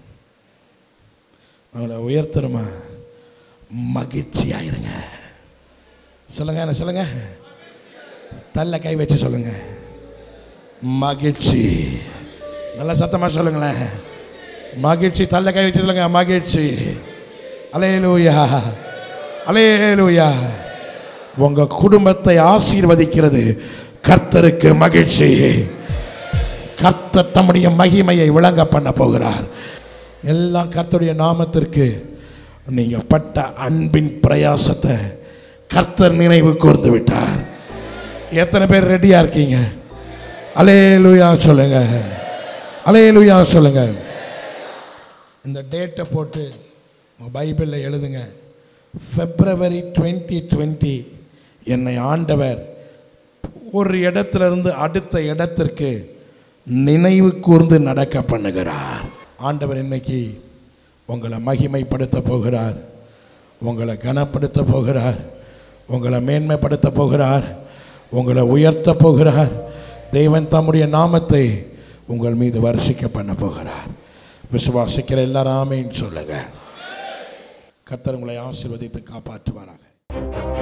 உங்களை உயர்த்தணுமா மகிழ்ச்சியாயிருங்க சொல்லுங்க என்ன சொல்லுங்க தள்ள கை வச்சு சொல்லுங்க மகிழ்ச்சி நல்லா சத்தமா சொல்லுங்களேன் மகிழ்ச்சி தள்ள கை வச்சு சொல்லுங்க மகிழ்ச்சி அலேலூயா அலேலூயா உங்க குடும்பத்தை ஆசீர்வதிக்கிறது கர்த்தருக்கு மகிழ்ச்சி கர்த்தர் தம்முடைய மகிமையை விளங்க பண்ண போகிறார் எல்லாம் கர்த்தருடைய நாமத்திற்கு நீங்க பட்ட அன்பின் பிரயாசத்தை கர்த்தர் நினைவு கூர்ந்து விட்டார் எத்தனை பேர் ரெடியா இருக்கீங்க அலேலுயா சொல்லுங்க அலேலுயா சொல்லுங்க இந்த டேட்டை போட்டு உங்கள் பைபிளில் எழுதுங்க ஃபெப்ரவரி டுவெண்ட்டி டுவெண்ட்டி என்னை ஆண்டவர் ஒரு இடத்துல இருந்து அடுத்த இடத்திற்கு நினைவு கூர்ந்து நடக்க பண்ணுகிறார் ஆண்டவர் இன்னைக்கு உங்களை மகிமைப்படுத்த போகிறார் உங்களை கனப்படுத்த போகிறார் உங்களை மேன்மைப்படுத்த போகிறார் உங்களை உயர்த்த போகிறார் தேவன் தம்முடைய நாமத்தை உங்கள் மீது வருஷிக்க பண்ண போகிறார் விசுவாசிக்கிற எல்லாரும் ஆமேன்னு சொல்லுங்க கர்த்தர் உங்களை ஆசீர்வதித்து காப்பாற்றுவாராக